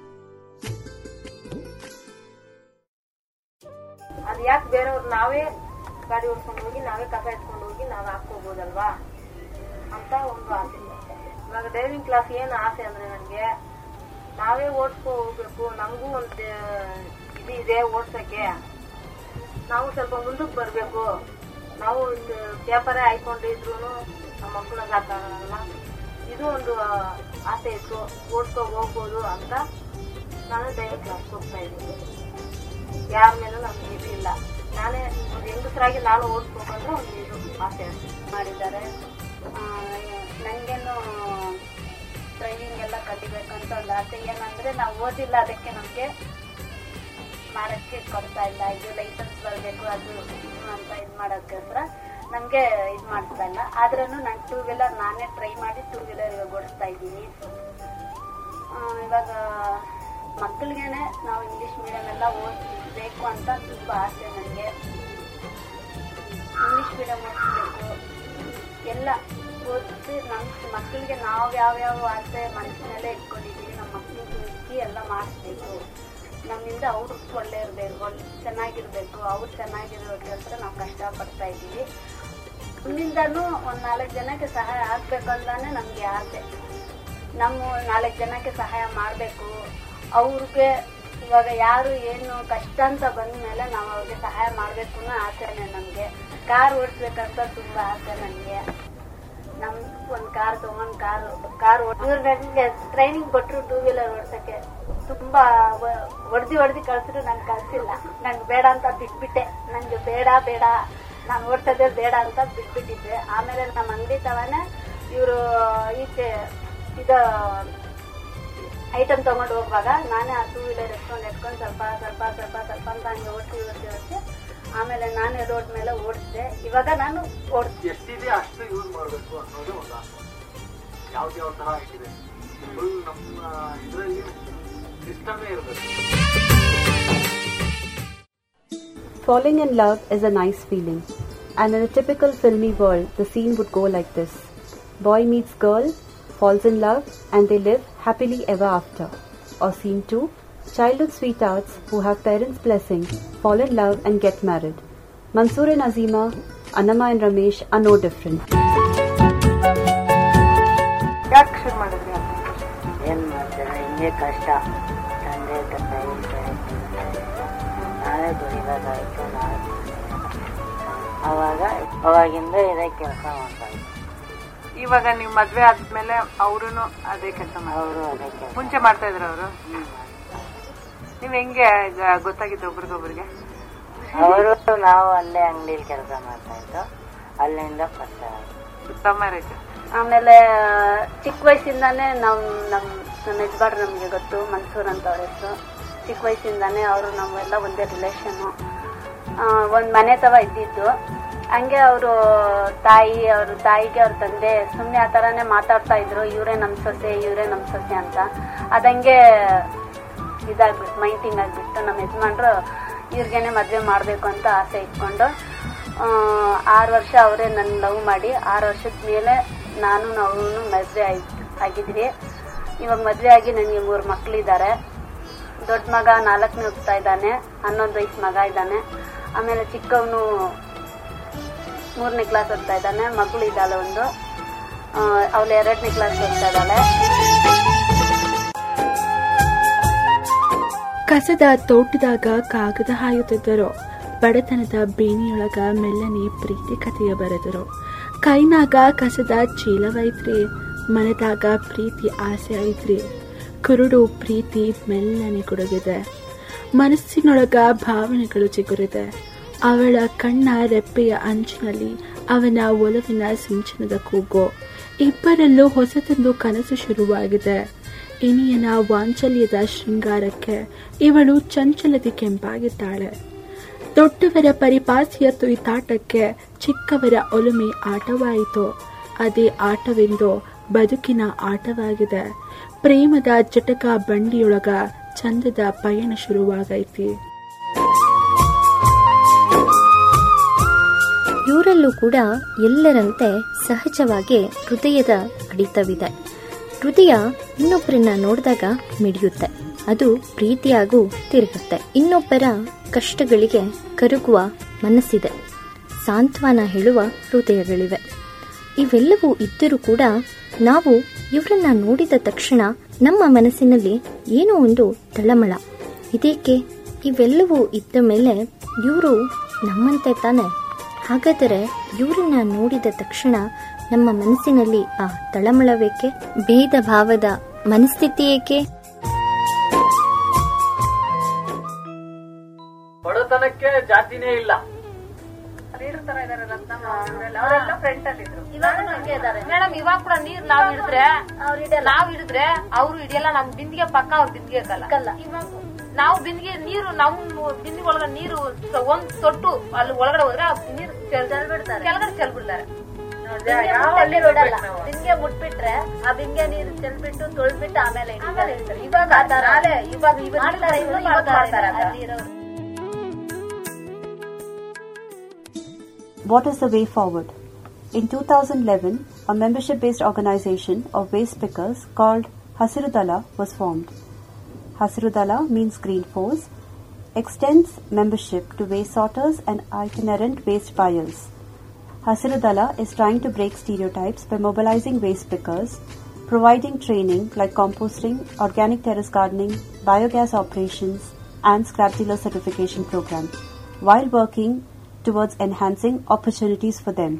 [SPEAKER 5] ಅದು ಯಾಕೆ ಬೇರೆಯವ್ರು ನಾವೇ ಗಾಡಿ ಓಡಿಸ್ಕೊಂಡು ಹೋಗಿ ನಾವೇ ಕಸ ಎತ್ಕೊಂಡು ಹೋಗಿ ನಾವೇ ಹಾಕ್ಕೋಬೋದಲ್ವಾ ಅಂತ ಒಂದು ಆಸೆ ಇವಾಗ ಡ್ರೈವಿಂಗ್ ಕ್ಲಾಸ್ ಏನು ಆಸೆ ಅಂದ್ರೆ ನನಗೆ ನಾವೇ ಓಡಿಸ್ಕೊ ಹೋಗ್ಬೇಕು ನಮಗೂ ಒಂದು ಇದು ಇದೆ ಓಡ್ಸಕ್ಕೆ ನಾವು ಸ್ವಲ್ಪ ಮುಂದಕ್ಕೆ ಬರಬೇಕು ನಾವು ಪೇಪರೇ ಹಾಕೊಂಡಿದ್ರು ನಮ್ಮ ಮಕ್ಕಳನ್ನ ಸಾಕಾಗಲ್ಲ ಇದು ಒಂದು ಆಸೆ ಇತ್ತು ಓಡ್ಕೊ ಹೋಗ್ಬೋದು ಅಂತ ನಾನು ಡ್ರೈವಿಂಗ್ ಕ್ಲಾಸ್ ಹೋಗ್ತಾ ಇದ್ದೀನಿ ಯಾರ ಮೇಲೂ ನಮ್ಗೆ ಇದು ಇಲ್ಲ ನಾನೇ ಒಂದು ಹೆಂಗಸರಾಗಿ ನಾನು ಓಡಿಸ್ಬೇಕಂದ್ರೆ ಒಂದು ಇದು ಆಸೆ ಅಷ್ಟೇ
[SPEAKER 10] ಮಾಡಿದ್ದಾರೆ ನನಗೇನು ಟ್ರೈನಿಂಗ್ ಎಲ್ಲ ಕಲಿಬೇಕಂತ ಒಂದು ಆಸೆ ಏನಂದ್ರೆ ನಾವು ಓದಿಲ್ಲ ಅದಕ್ಕೆ ನಮಗೆ ಮಾಡಕ್ಕೆ ಕೊಡ್ತಾ ಇಲ್ಲ ಇದು ಲೈಸೆನ್ಸ್ ಬರಬೇಕು ಅದು ಇದು ಅಂತ ಇದು ಮಾಡೋಕ್ಕೋಸ್ಕರ ನಮಗೆ ಇದು ಮಾಡ್ತಾ ಇಲ್ಲ ಆದ್ರೂ ನಾನು ಟೂ ವೀಲರ್ ನಾನೇ ಟ್ರೈ ಮಾಡಿ ಟೂ ವೀಲರ್ ಇವಾಗ ಓಡಿಸ್ತಾ ಇದ್ದೀನಿ ಆ, ಇವಾಗ ಮಕ್ಕಳಿಗೇನೆ ನಾವು ಇಂಗ್ಲಿಷ್ ಮೀಡಿಯಂ ಎಲ್ಲ ಓದಿಸ್ಬೇಕು ಅಂತ ತುಂಬಾ ಆಸೆ ನನಗೆ ಇಂಗ್ಲಿಷ್ ಮೀಡಿಯಂ ಓದಿಸ್ಬೇಕು ಎಲ್ಲ ಓದಿಸಿ ನಮ್ಮ ಮಕ್ಕಳಿಗೆ ನಾವು ಯಾವ್ಯಾವ ಆಸೆ ಮನಸ್ಸಿನಲ್ಲೇ ಇಟ್ಕೊಂಡಿದ್ದೀವಿ ನಮ್ಮ ಮಕ್ಕಳಿಗೆ ಹುಡುಕಿ ಎಲ್ಲ ಮಾಡಿಸ್ಬೇಕು ನಮ್ಮಿಂದ ಅವ್ರು ಒಳ್ಳೆ ಇರಬೇಕು ಒಳ್ಳೆ ಚೆನ್ನಾಗಿರ್ಬೇಕು ಅವ್ರು ಚೆನ್ನಾಗಿರೋಕ್ಕೋಸ್ಕರ ನಾವು ಕಷ್ಟಪಡ್ತಾ ಇದ್ದೀವಿ ನಮ್ಮಿಂದನೂ ಒಂದ್ ನಾಲ್ಕು ಜನಕ್ಕೆ ಸಹಾಯ ಆಗ್ಬೇಕು ಅಂತಾನೆ ನಮ್ಗೆ ಆಸೆ ನಮ್ಮ ನಾಲ್ಕು ಜನಕ್ಕೆ ಸಹಾಯ ಮಾಡಬೇಕು ಅವ್ರಿಗೆ ಇವಾಗ ಯಾರು ಏನು ಕಷ್ಟ ಅಂತ ಬಂದ ಮೇಲೆ ನಾವು ಅವ್ರಿಗೆ ಸಹಾಯ ಮಾಡಬೇಕು ಅನ್ನೋ ಆಸೆನೆ ನಮಗೆ ಕಾರ್ ಓಡಿಸ್ಬೇಕಂತ ತುಂಬಾ ಆಸೆ ನನಗೆ ನಮ್ ಒಂದ್ ಕಾರ್ ತಗೊಂಡ್ ಕಾರ್ ಕಾರ್ ಇವ್ರು ನನಗೆ ಟ್ರೈನಿಂಗ್ ಕೊಟ್ರು ಟೂ ವೀಲರ್ ಓಡ್ಸಕ್ಕೆ ತುಂಬಾ ಹೊಡ್ದಿ ಹೊಡ್ದಿ ಕಳ್ಸಿದ್ರು ನಂಗೆ ಕಳ್ಸಿಲ್ಲ ನಂಗೆ ಬೇಡ ಅಂತ ಬಿಟ್ಬಿಟ್ಟೆ ನಂಗೆ ಬೇಡ ಬೇಡ ನಾನು ಓಡ್ಸೋದೇ ಬೇಡ ಅಂತ ಬಿಟ್ಬಿಟ್ಟಿದ್ದೆ ಆಮೇಲೆ ನಮ್ಮ ಅಂಗಡಿ ತವಾನೆ ಇವರು ಈಚೆ ಇದು ಐಟಮ್ ತಗೊಂಡು ಹೋಗುವಾಗ ನಾನೇ ಆ ಟೂ ವೀಲರ್ ಎತ್ಕೊಂಡು ಎತ್ಕೊಂಡು ಸ್ವಲ್ಪ ಸ್ವಲ್ಪ ಸ್ವಲ್ಪ ಸ್ವಲ್ಪ ಅಂತ ಹಂಗೆ ಓಡಿಸಿ ಓಡಿಸಿ ಓಡಿಸಿ ಆಮೇಲೆ ನಾನೇ ರೋಡ್ ಮೇಲೆ ಓಡಿಸಿದೆ ಇವಾಗ ನಾನು ಓಡಿಸ್ತೀನಿ
[SPEAKER 9] ಎಷ್ಟಿದೆ ಅಷ್ಟು ಯೂಸ್ ಮಾಡಬೇಕು ಅನ್ನೋದು ಒಂದು ಆಸೆ ಯಾವ್ದು ಯಾವ ತರ ಆಗಿದೆ ಫುಲ್ ನಮ್ಮ ಇದರಲ್ಲಿ ಸಿಸ್ಟಮೇ ಇರಬೇಕು
[SPEAKER 3] Falling in love is a nice feeling, and in a typical filmy world, the scene would go like this Boy meets girl, falls in love, and they live happily ever after. Or scene 2 Childhood sweethearts who have parents' blessing fall in love and get married. Mansoor and Azima, Annama and Ramesh are no different.
[SPEAKER 7] ಯಾಕೆ ಶುರು ಮಾಡಿದ್ರಿ
[SPEAKER 11] ಏನ್ ಮಾಡ್ತಾರೆ ಹಿಂಗೆ ಕಷ್ಟ ತಂದೆ ತಾಯಿ ನಾವೇ ದುಡಿಬೇಕಾಯ್ತು ನಾವೇ ಅವಾಗ ಅವಾಗಿಂದ ಇದೇ ಕೆಲಸ ಮಾಡ್ತಾ ಇದ್ವಿ
[SPEAKER 7] ಇವಾಗ ನೀವು ಮದ್ವೆ ಆದ್ಮೇಲೆ ಅವ್ರು ಅದೇ ಕೆಲಸ
[SPEAKER 11] ಅವರು ಅದೇ ಕೆಲಸ
[SPEAKER 7] ಮುಂಚೆ ಮಾಡ್ತಾ ಇದ್ರ ಅವರು ನೀವ್ ಹೆಂಗೆ ಈಗ ಗೊತ್ತಾಗಿದ್ದು ಒಬ್ರಿಗೊಬ್ರಿಗೆ
[SPEAKER 11] ಅವರು ನಾವು ಅಲ್ಲೇ ಅಂಗಡಿಲಿ ಕೆಲಸ ಮಾಡ್ತಾ ಇದ್ದು ಅಲ್ಲಿಂದ ಪರಿಚಯ ಆಯ್ತು
[SPEAKER 7] ಲವ್ ಮ್ಯಾರೇಜ್
[SPEAKER 12] ಆಮೇಲೆ ಚಿಕ್ಕ ವಯಸ್ಸಿಂದಾನೇ ನಮ್ ನಮ್ ನಮ್ಮ ಯಜಮಾನ್ರು ನಮಗೆ ಗೊತ್ತು ಮನ್ಸೂರ್ ಅಂತ ಅವ್ರ ಹೆಸರು ಚಿಕ್ಕ ವಯಸ್ಸಿಂದಾನೇ ಅವರು ನಾವೆಲ್ಲ ಒಂದೇ ರಿಲೇಷನ್ನು ಒಂದು ಮನೆ ತವ ಇದ್ದಿದ್ದು ಹಂಗೆ ಅವರು ತಾಯಿ ಅವ್ರ ತಾಯಿಗೆ ಅವ್ರ ತಂದೆ ಸುಮ್ಮನೆ ಆ ಥರನೇ ಮಾತಾಡ್ತಾ ಇದ್ರು ಇವರೇ ನಮ್ಮ ಸೊಸೆ ಇವರೇ ನಮ್ಮ ಸೊಸೆ ಅಂತ ಅದಂಗೆ ಇದಾಗ್ಬಿಟ್ಟು ಮೈಂಟಿಂಗ್ ಆಗ್ಬಿಟ್ಟು ನಮ್ಮ ಯಜಮಾನ್ರು ಇವ್ರಿಗೇನೆ ಮದುವೆ ಮಾಡಬೇಕು ಅಂತ ಆಸೆ ಇಟ್ಕೊಂಡು ಆರು ವರ್ಷ ಅವರೇ ನನ್ನ ಲವ್ ಮಾಡಿ ಆರು ವರ್ಷದ ಮೇಲೆ ನಾನು ನಾವು ಮದುವೆ ಆಯ್ತು ಆಗಿದ್ವಿ ಇವಾಗ ಮದುವೆ ಆಗಿ ನನಗೆ ಮೂರು ಮಕ್ಕಳಿದ್ದಾರೆ ದೊಡ್ಡ ಮಗ ನಾಲ್ಕನೇ ಹೋಗ್ತಾ ಇದ್ದಾನೆ ಹನ್ನೊಂದು ವಯಸ್ಸು ಮಗ ಇದ್ದಾನೆ ಆಮೇಲೆ ಚಿಕ್ಕವನು ಮೂರನೇ ಕ್ಲಾಸ್ ಓದ್ತಾ ಇದ್ದಾನೆ ಮಗಳು ಇದ್ದಾಳೆ ಒಂದು ಅವಳು ಎರಡನೇ ಕ್ಲಾಸ್ ಓದ್ತಾ ಇದ್ದಾಳೆ
[SPEAKER 8] ಕಸದ ತೋಟದಾಗ ಕಾಗದ ಹಾಯುತ್ತಿದ್ದರು ಬಡತನದ ಬೇಣಿಯೊಳಗ ಮೆಲ್ಲನೆ ಪ್ರೀತಿ ಕಥೆಯ ಬರೆದರು ಕೈನಾಗ ಕಸದ ಚೀಲವೈತ್ರಿ ಮನದಾಗ ಪ್ರೀತಿ ಆಸೆ ಐತ್ರಿ ಕುರುಡು ಪ್ರೀತಿ ಮೆಲ್ಲನೆ ಕುಡುಗಿದೆ ಮನಸ್ಸಿನೊಳಗ ಭಾವನೆಗಳು ಚಿಗುರಿದೆ ಅವಳ ಕಣ್ಣ ರೆಪ್ಪೆಯ ಅಂಚಿನಲ್ಲಿ ಅವನ ಒಲವಿನ ಸಿಂಚನದ ಕೂಗು ಇಬ್ಬರಲ್ಲೂ ಹೊಸತೊಂದು ಕನಸು ಶುರುವಾಗಿದೆ ಇನಿಯನ ವಾಂಚಲ್ಯದ ಶೃಂಗಾರಕ್ಕೆ ಇವಳು ಚಂಚಲತೆ ಕೆಂಪಾಗಿದ್ದಾಳೆ ದೊಡ್ಡವರ ಪರಿಪಾಸಿಯ ತುಯ್ತಾಟಕ್ಕೆ ಚಿಕ್ಕವರ ಒಲುಮೆ ಆಟವಾಯಿತು ಅದೇ ಆಟವೆಂದು ಬದುಕಿನ ಆಟವಾಗಿದೆ ಪ್ರೇಮದ ಜಟಕ ಬಂಡಿಯೊಳಗ ಚಂದದ ಪಯಣ ಶುರುವಾಗೈತಿ
[SPEAKER 13] ಇವರಲ್ಲೂ ಕೂಡ ಎಲ್ಲರಂತೆ ಸಹಜವಾಗಿ ಹೃದಯದ ಬಡಿತವಿದೆ ಹೃದಯ ಇನ್ನೊಬ್ಬರನ್ನ ನೋಡಿದಾಗ ಮಿಡಿಯುತ್ತೆ ಅದು ಪ್ರೀತಿಯಾಗೂ ತಿರುಗುತ್ತೆ ಇನ್ನೊಬ್ಬರ ಕಷ್ಟಗಳಿಗೆ ಕರಗುವ ಮನಸ್ಸಿದೆ ಸಾಂತ್ವನ ಹೇಳುವ ಹೃದಯಗಳಿವೆ ಇವೆಲ್ಲವೂ ಇದ್ದರೂ ಕೂಡ ನಾವು ಇವರನ್ನ ನೋಡಿದ ತಕ್ಷಣ ನಮ್ಮ ಮನಸ್ಸಿನಲ್ಲಿ ಏನೋ ಒಂದು ತಳಮಳ ಇದೇಕೆ ಇವೆಲ್ಲವೂ ಇದ್ದ ಮೇಲೆ ಇವರು ನಮ್ಮಂತೆ ತಾನೆ ಹಾಗಾದರೆ ಇವರನ್ನ ನೋಡಿದ ತಕ್ಷಣ ನಮ್ಮ ಮನಸ್ಸಿನಲ್ಲಿ ಆ ತಳಮಳವೇಕೆ ಭೇದ ಭಾವದ ಮನಸ್ಥಿತಿ ಏಕೆ
[SPEAKER 9] ಬಡತನಕ್ಕೆ ಜಾತಿನೇ ಇಲ್ಲ
[SPEAKER 5] ಮೇಡಮ್ ಇವಾಗ ಕೂಡ ನೀರ್ ನಾವ್ ಹಿಡಿದ್ರೆ ನಾವ್ ಹಿಡಿದ್ರೆ ಅವ್ರು ಹಿಡಿಯಲ್ಲ ನಮ್ ಬಿಂದಿಗೆ ಪಕ್ಕ ಅವ್ರ ಬಿಂದಿಗೆ ಹಾಕಲ್ಲ ನಾವು ಬಿಂದಿಗೆ ನೀರು ನಮ್ ಬಿಂದಿಗೆ ಒಳಗ ನೀರು ಸ- ಒಂದ್ ತೊಟ್ಟು ಅಲ್ಲಿ ಒಳಗಡೆ ಹೋದ್ರೆ ಆ ನೀರು ಚೆಲ್ಬಿಡ್ತಾರೆ ಕೆಳಗಡೆ ಚೆಲ್ಬಿಡ್ತಾರೆ
[SPEAKER 12] ಬಿಡಲ್ಲ ಬಿಂಗೆ ಮುಟ್ಬಿಟ್ರೆ ಆ ಬಿಂಗೆ ನೀರು ಚೆಲ್ಬಿಟ್ಟು ತೊಳ್ಬಿಟ್ಟು ಆಮೇಲೆ ಹಿಡಿತಾರೆ. ಇವಾಗ ಆ ಥರ ಇವಾಗ ಮಾಡ್ತಾರೆ, ಇವ್ರು ಇವಾಗ ಮಾಡ್ತಾರೆ ಅಲ್ಲಿರೋರು.
[SPEAKER 3] What is the way forward? In 2011, a membership based organization of waste pickers called Hasirudala was formed. Hasirudala means Green Force, extends membership to waste sorters and itinerant waste buyers. Hasirudala is trying to break stereotypes by mobilizing waste pickers, providing training like composting, organic terrace gardening, biogas operations, and scrap dealer certification program, while working towards enhancing opportunities for them.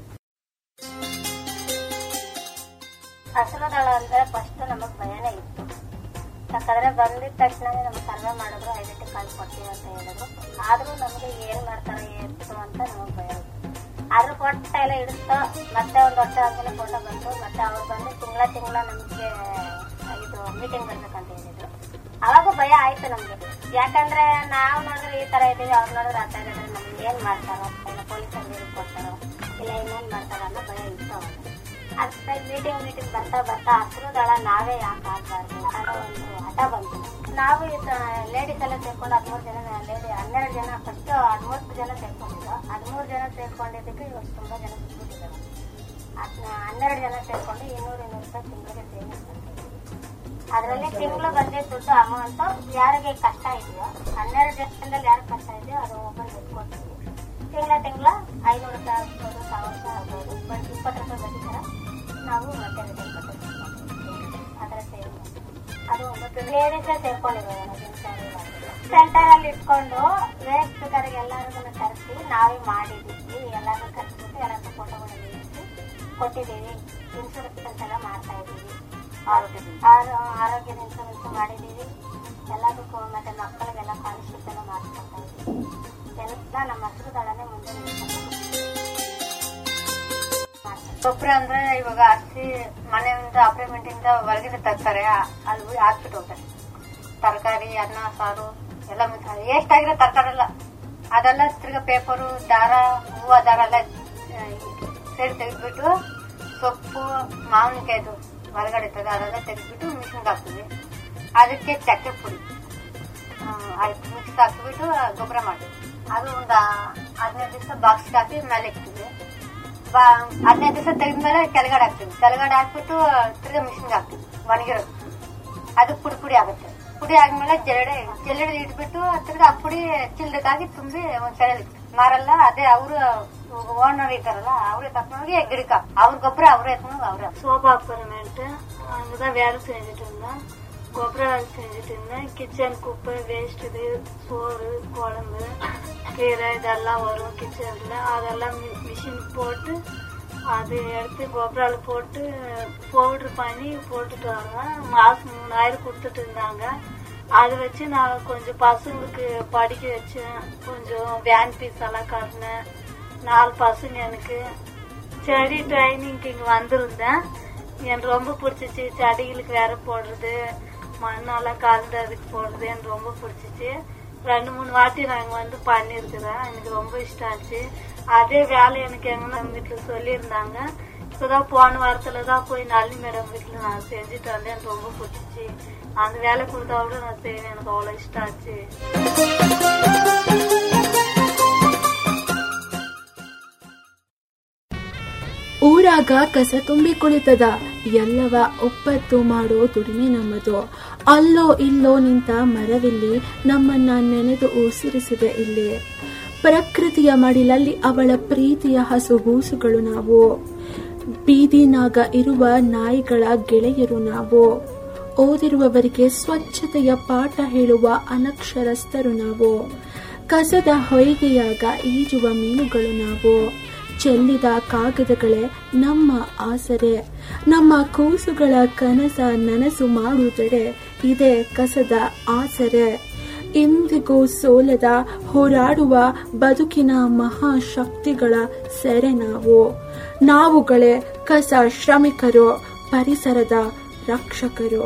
[SPEAKER 10] ಹಸಿರು ದಳ ಅಂದ್ರೆ first ನಮಗ್ ಭಯನೇ ಇತ್ತು ಯಾಕಂದ್ರೆ ಬಂದಿದ ತಕ್ಷಣ ನಮ್ಗೆ survey ಮಾಡಿದ್ರು ಐಡೆಂಟಿ ಕಾರ್ಡ್ ಕೊಡ್ತೀವಿ ಅಂತ ಹೇಳಿದ್ರು ಆದ್ರೂ ನಮ್ಗೆ ಏನ್ ಮಾಡ್ತಾರೆ ಎಷ್ಟು ಅಂತ ನಮಗ್ ಭಯ ಇತ್ತು ಆದ್ರೂ ಫೋಟೋ ಎಲ್ಲ ಇಡುತ್ತಾ ಮತ್ತೆ ಒಂದ್ ವರ್ಷ ಆದ್ಮೇಲೆ ಫೋಟೋ ಬಂತು ಮತ್ತೆ ಅವ್ರು ಬಂದು ತಿಂಗಳ ತಿಂಗಳ ನಮ್ಗೆ ಇದು ಮೀಟಿಂಗ್ ಬರ್ಬೇಕಂತ ಹೇಳಿದ್ರು ಅವಾಗ ಭಯ ಆಯ್ತು ನಮ್ಗೆ ಯಾಕಂದ್ರೆ ನಾವು ನೋಡಿದ್ರೆ ಈ ತರ ಇದೀವಿ ಅವ್ರು ನೋಡಿದ್ರೆ ಆ ತರ ಇದ್ರೆ ನಮ್ಗೆ ಏನ್ ಮಾಡ್ತಾರೋ ಇಲ್ಲ ಪೊಲೀಸರು ಕೊಡ್ತಾರೋ ಇಲ್ಲ ಇನ್ನೇನ್ ಮಾಡ್ತಾರೋ ಅನ್ನೋ ಭಯ ಇತ್ತು ಅವಾಗ ಅಷ್ಟೇ ಮೀಟಿಂಗ್ ಮೀಟಿಂಗ್ ಬರ್ತಾ ಬರ್ತಾ ಹಸಿರು ದಳ ನಾವೇ ಯಾಕೆ ಆಗ್ಬಾರ್ದು ಅನ್ನೋ ಒಂದು ಹಠ ಬಂತು ನಾವು ಲೇಡೀಸ್ ಎಲ್ಲ ಸೇರ್ಕೊಂಡು ಹದಿಮೂರು ಜನ ಲೇಡಿ ಹನ್ನೆರಡು ಜನ ಫಸ್ಟ್ ಹದಿಮೂರು ಜನ ಸೇರ್ಕೊಂಡಿದ್ದು ಹದಿಮೂರು ಜನ ಸೇರ್ಕೊಂಡಿದ್ದಕ್ಕೆ ಇವತ್ತು ತುಂಬಾ ಜನ ಬಿಟ್ಬಿಟ್ಟಿದ್ದಾರೆ ಅದ್ನ ಹನ್ನೆರಡು ಜನ ಸೇರ್ಕೊಂಡು ಇನ್ನೂರು ಇನ್ನೂರು ರೂಪಾಯಿ ತಿಂಗಳಿಗೆ ಸೇವಿಂಗ್ಸ್ ಅದರಲ್ಲಿ ತಿಂಗಳು ಬಂದಿದ್ದ ದುಡ್ಡು ಅಮೌಂಟ್ ಯಾರಿಗೆ ಕಷ್ಟ ಇದೆಯೋ ಹನ್ನೆರಡು ಜನದಲ್ಲಿ ಯಾರಿಗೆ ಕಷ್ಟ ಇದೆಯೋ ಅದು ಒಬ್ಬರು ಕೊಡ್ತೀವಿ ತಿಂಗಳ ತಿಂಗಳ ಐನೂರು ರೂಪಾಯಿ ಆಗ್ಬೋದು ಸಾವಿರ ರೂಪಾಯಿ ಆಗ್ಬೋದು ಬಟ್ ಇಪ್ಪತ್ತು ರೂಪಾಯಿ ಬಡ್ಡಿ ಥರ ನಾವು ಮತ್ತೆ ರಿಟರ್ನ್ ಕಟ್ಟಿಸ್ತೀವಿ ಅದರ ಸೇವಿಂಗ್ ಅದು ಒಂದು ಲೇಡೀಸೇ ಸೇರ್ಕೊಂಡಿರೋದು ಸೆಂಟರ್ ಅಲ್ಲಿ ಇಟ್ಕೊಂಡು ವೇಸ್ಟ್ ಕಡೆಗೆ ಎಲ್ಲರನ್ನ ಕರೆಸಿ ನಾವೇ ಮಾಡಿದ್ದೀವಿ ಎಲ್ಲರೂ ಕರೆಸ್ಬಿಟ್ಟು ಎಲ್ಲರೂ ಫೋಟೋಗಳನ್ನು ಇರಿಸಿ ಕೊಟ್ಟಿದ್ದೀವಿ ಇನ್ಶೂರೆನ್ಸ್ ಎಲ್ಲ ಮಾಡ್ತಾ ಇದ್ದೀವಿ ಆರೋ- ಆರೋಗ್ಯದ ಇನ್ಶೂರೆನ್ಸ್ ಮಾಡಿದ್ದೀವಿ ಎಲ್ಲದಕ್ಕೂ ಮತ್ತೆ ಮಕ್ಕಳಿಗೆಲ್ಲ ಸ್ಕಾಲರ್ಶಿಪ್ ಎಲ್ಲ ಮಾಡಿಸ್ಕೊಡ್ತಾ ಇದ್ದೀವಿ ಎಲ್ಲ ನಮ್ಮ ಹಸಿರು ದಳನೇ ಮುಂದೆ ನಿಂತ್ಕೊಂಡು
[SPEAKER 4] ಗೊಬ್ಬರ ಅಂದ್ರೆ ಇವಾಗ ಹಸಿ ಮನೆಯಿಂದ ಅಪಾರ್ಟ್ಮೆಂಟ್ ಇಂದ ಹೊರಗಿಂದ ತರ್ತಾರೆ ಆ- ಅಲ್ಲಿ ಹೋಗಿ ಹಾಕ್ಬಿಟ್ಟು ಹೋಗ್ತಾರೆ ತರಕಾರಿ ಅನ್ನ ಸಾರು ಎಲ್ಲ ಎಷ್ಟಾಗಿರೋ ತರಕಾರಿ ಎಲ್ಲ ಅದೆಲ್ಲ ತಿರ್ಗಾ ಪೇಪರು ದಾರ ಹೂವು ದಾರ ಎಲ್ಲ ಸೇರಿ ತೆಗೆದ್ಬಿಟ್ಟು ಸೊಪ್ಪು ಮಾವಿನಕಾಯ್ದು ಹೊರಗಡೆ ಇರ್ತದೆ ಅದೆಲ್ಲ ತೆಗೆದ್ಬಿಟ್ಟು ಮಿಷನ್ಗೆ ಹಾಕ್ತೀವಿ ಅದಕ್ಕೆ ಚಕ್ಕೆ ಪುಡಿ ಆ, ಆಯ್ತು ಮಿಕ್ಸ್ ಹಾಕ್ಬಿಟ್ಟು ಗೊಬ್ಬರ ಮಾಡ್ತೀವಿ ಅದು ಒಂದು ಹದಿನೈದು ದಿವಸ ಬಾಕ್ಸ್ಗೆ ಹಾಕಿ ಮೇಲೆ ಇಡ್ತೀವಿ ಬಾ ಹದಿನೈದು ದಿವಸ ತೆಗೆದ್ಮೇಲೆ ಕೆಳಗಡೆ ಹಾಕ್ತೀವಿ ಕೆಳಗಡೆ ಹಾಕ್ಬಿಟ್ಟು ತಿರ್ಗಾ ಮಿಷನ್ಗೆ ಹಾಕ್ತೀವಿ ಒಣಗಿರೋದು ಅದು ಪುಡಿ ಪುಡಿ ಆಗುತ್ತೆ ಪುಡಿ ಆದ್ಮೇಲೆ ಜರಡೆ ಜರಡೆ ಇಟ್ಬಿಟ್ಟು ತಿರ್ಗಾ ಆ ಪುಡಿ ಚಿಲ್ದಕ್ಕಾಗಿ ತುಂಬಿ ಒಂದ್ ಸೈಡಲ್ಲಿ ಮಾರಲ್ಲ ಅದೇ ಅವರು ಓನರ್ ಇದ್ದಾರಲ್ಲ ಅವ್ರೇ ತಕೊಂಡೋಗಿ ಗಿಡಕ್ಕೆ ಅವ್ರ ಗೊಬ್ಬರ ಅವ್ರೇ ಎತ್ಕೊಂಡು ಅವ್ರೆ
[SPEAKER 14] சோபா பெர்மனெண்ட் அங்கதான் வேலை செஞ்சுட்டு இருந்தேன் கொப்பரை வேலை செஞ்சுட்டு இருந்தேன் கிச்சன் குப்பை வேஸ்ட் இது சோறு குழம்பு கீரை இதெல்லாம் வரும் கிச்சன்ல அதெல்லாம் மிஷின் போட்டு அது எடுத்து கொப்பரால போட்டு பவுடர் பண்ணி போட்டுட்டு வருவேன் மாசம் மூணாயிரம் கொடுத்துட்டு இருந்தாங்க அதை வச்சு நான் கொஞ்சம் பசங்களுக்கு படிக்க வச்சேன் கொஞ்சம் வேன் ஃபீஸ் எல்லாம் கட்டினேன் நாலு பசங்க எனக்கு செடி ட்ரைனிங்க்கு இங்க வந்திருந்தேன் எனக்கு ரொம்ப பிடிச்சிச்சு செடிகளுக்கு வேற போடுறது மண்ணெல்லாம் கலந்து அதுக்கு போடுறது எனக்கு ரொம்ப பிடிச்சிச்சு ரெண்டு மூணு வாட்டி நாங்க வந்து பண்ணியிருக்கிறேன் எனக்கு ரொம்ப இஷ்டம் ஆச்சு அதே வேலை எனக்கு எங்க நம்ம வீட்டுல சொல்லியிருந்தாங்க இப்பதான் போன வாரத்துல தான் போய் நல்லி மேடம் வீட்டுல நான் செஞ்சுட்டு வந்தேன் எனக்கு ரொம்ப பிடிச்சிச்சு அந்த வேலை கொடுத்தா கூட நான் செய்வேன் எனக்கு அவ்வளவு இஷ்டம் ஆச்சு
[SPEAKER 8] ಊರಾಗ ಕಸ ತುಂಬಿ ಕುಳಿತದ ಎಲ್ಲವ ಒಪ್ಪತ್ತು ಮಾಡೋ ದುಡಿಮೆ ನಮ್ಮದು ಅಲ್ಲೋ ಇಲ್ಲೋ ನಿಂತ ಮರವಿಲ್ಲಿ ನಮ್ಮನ್ನ ನೆನೆದು ಉಸಿರಿಸಿದೆ ಇಲ್ಲಿ ಪ್ರಕೃತಿಯ ಮಡಿಲಲ್ಲಿ ಅವಳ ಪ್ರೀತಿಯ ಹಸುಗೂಸುಗಳು ನಾವು ಬೀದಿನಾಗ ಇರುವ ನಾಯಿಗಳ ಗೆಳೆಯರು ನಾವು ಓದಿರುವವರಿಗೆ ಸ್ವಚ್ಛತೆಯ ಪಾಠ ಹೇಳುವ ಅನಕ್ಷರಸ್ಥರು ನಾವು ಕಸದ ಹೊಯ್ಗೆಯಾಗ ಈಜುವ ಮೀನುಗಳು ನಾವು ಚೆಲ್ಲಿದ ಕಾಗದಗಳೇ ನಮ್ಮ ಆಸರೆ ನಮ್ಮ ಕೂಸುಗಳ ಕನಸ ನನಸು ಮಾಡುವುದೆಡೆ ಇದೇ ಕಸದ ಆಸರೆ ಇಂದಿಗೂ ಸೋಲದ ಹೋರಾಡುವ ಬದುಕಿನ ಮಹಾಶಕ್ತಿಗಳ ಸೆರೆ ನಾವು ನಾವುಗಳೇ ಕಸ ಶ್ರಮಿಕರು ಪರಿಸರದ ರಕ್ಷಕರು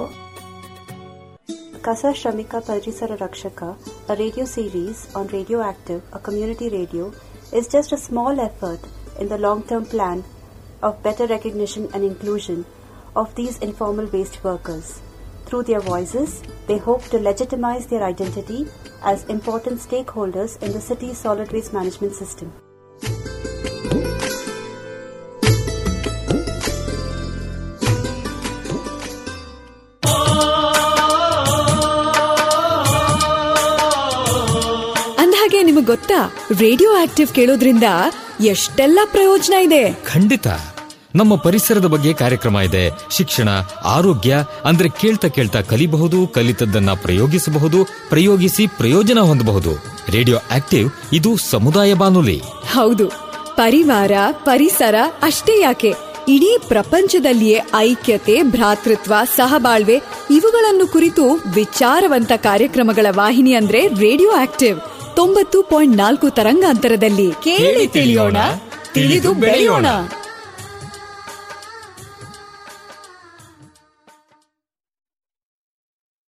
[SPEAKER 3] Kasa Shramika Parisara Rakshaka, a radio series on Radioactive, a community radio, is just a small effort in the long term plan of better recognition and inclusion of these informal waste workers. Through their voices, they hope to legitimize their identity as important stakeholders in the city's solid waste management system.
[SPEAKER 1] ಅಂದ್ಹಾಗೆ ನಿಮಗೆ ಗೊತ್ತಾ radio active ಕೇಳೋದ್ರಿಂದ ಎಷ್ಟೆಲ್ಲ ಪ್ರಯೋಜನ ಇದೆ
[SPEAKER 2] ಖಂಡಿತ ನಮ್ಮ ಪರಿಸರದ ಬಗ್ಗೆ ಕಾರ್ಯಕ್ರಮ ಇದೆ ಶಿಕ್ಷಣ ಆರೋಗ್ಯ ಅಂದ್ರೆ ಕೇಳ್ತಾ ಕೇಳ್ತಾ ಕಲಿಬಹುದು ಕಲಿತದ್ದನ್ನ ಪ್ರಯೋಗಿಸಬಹುದು ಪ್ರಯೋಗಿಸಿ ಪ್ರಯೋಜನ ಹೊಂದಬಹುದು ರೇಡಿಯೋ ಆಕ್ಟಿವ್ ಇದು ಸಮುದಾಯ ಬಾನುಲಿ
[SPEAKER 1] ಹೌದು ಪರಿವಾರ ಪರಿಸರ ಅಷ್ಟೇ ಯಾಕೆ ಇಡೀ ಪ್ರಪಂಚದಲ್ಲಿಯೇ ಐಕ್ಯತೆ ಭ್ರಾತೃತ್ವ ಸಹಬಾಳ್ವೆ ಇವುಗಳನ್ನು ಕುರಿತು ವಿಚಾರವಂತ ಕಾರ್ಯಕ್ರಮಗಳ ವಾಹಿನಿ ಅಂದ್ರೆ ರೇಡಿಯೋ ಆಕ್ಟಿವ್ ತೊಂಬತ್ತು ಪಾಯಿಂಟ್ ನಾಲ್ಕು ತರಂಗಾಂತರದಲ್ಲಿ ಕೇಳಿ ತಿಳಿಯೋಣ ತಿಳಿದು ಬೆಳೆಯೋಣ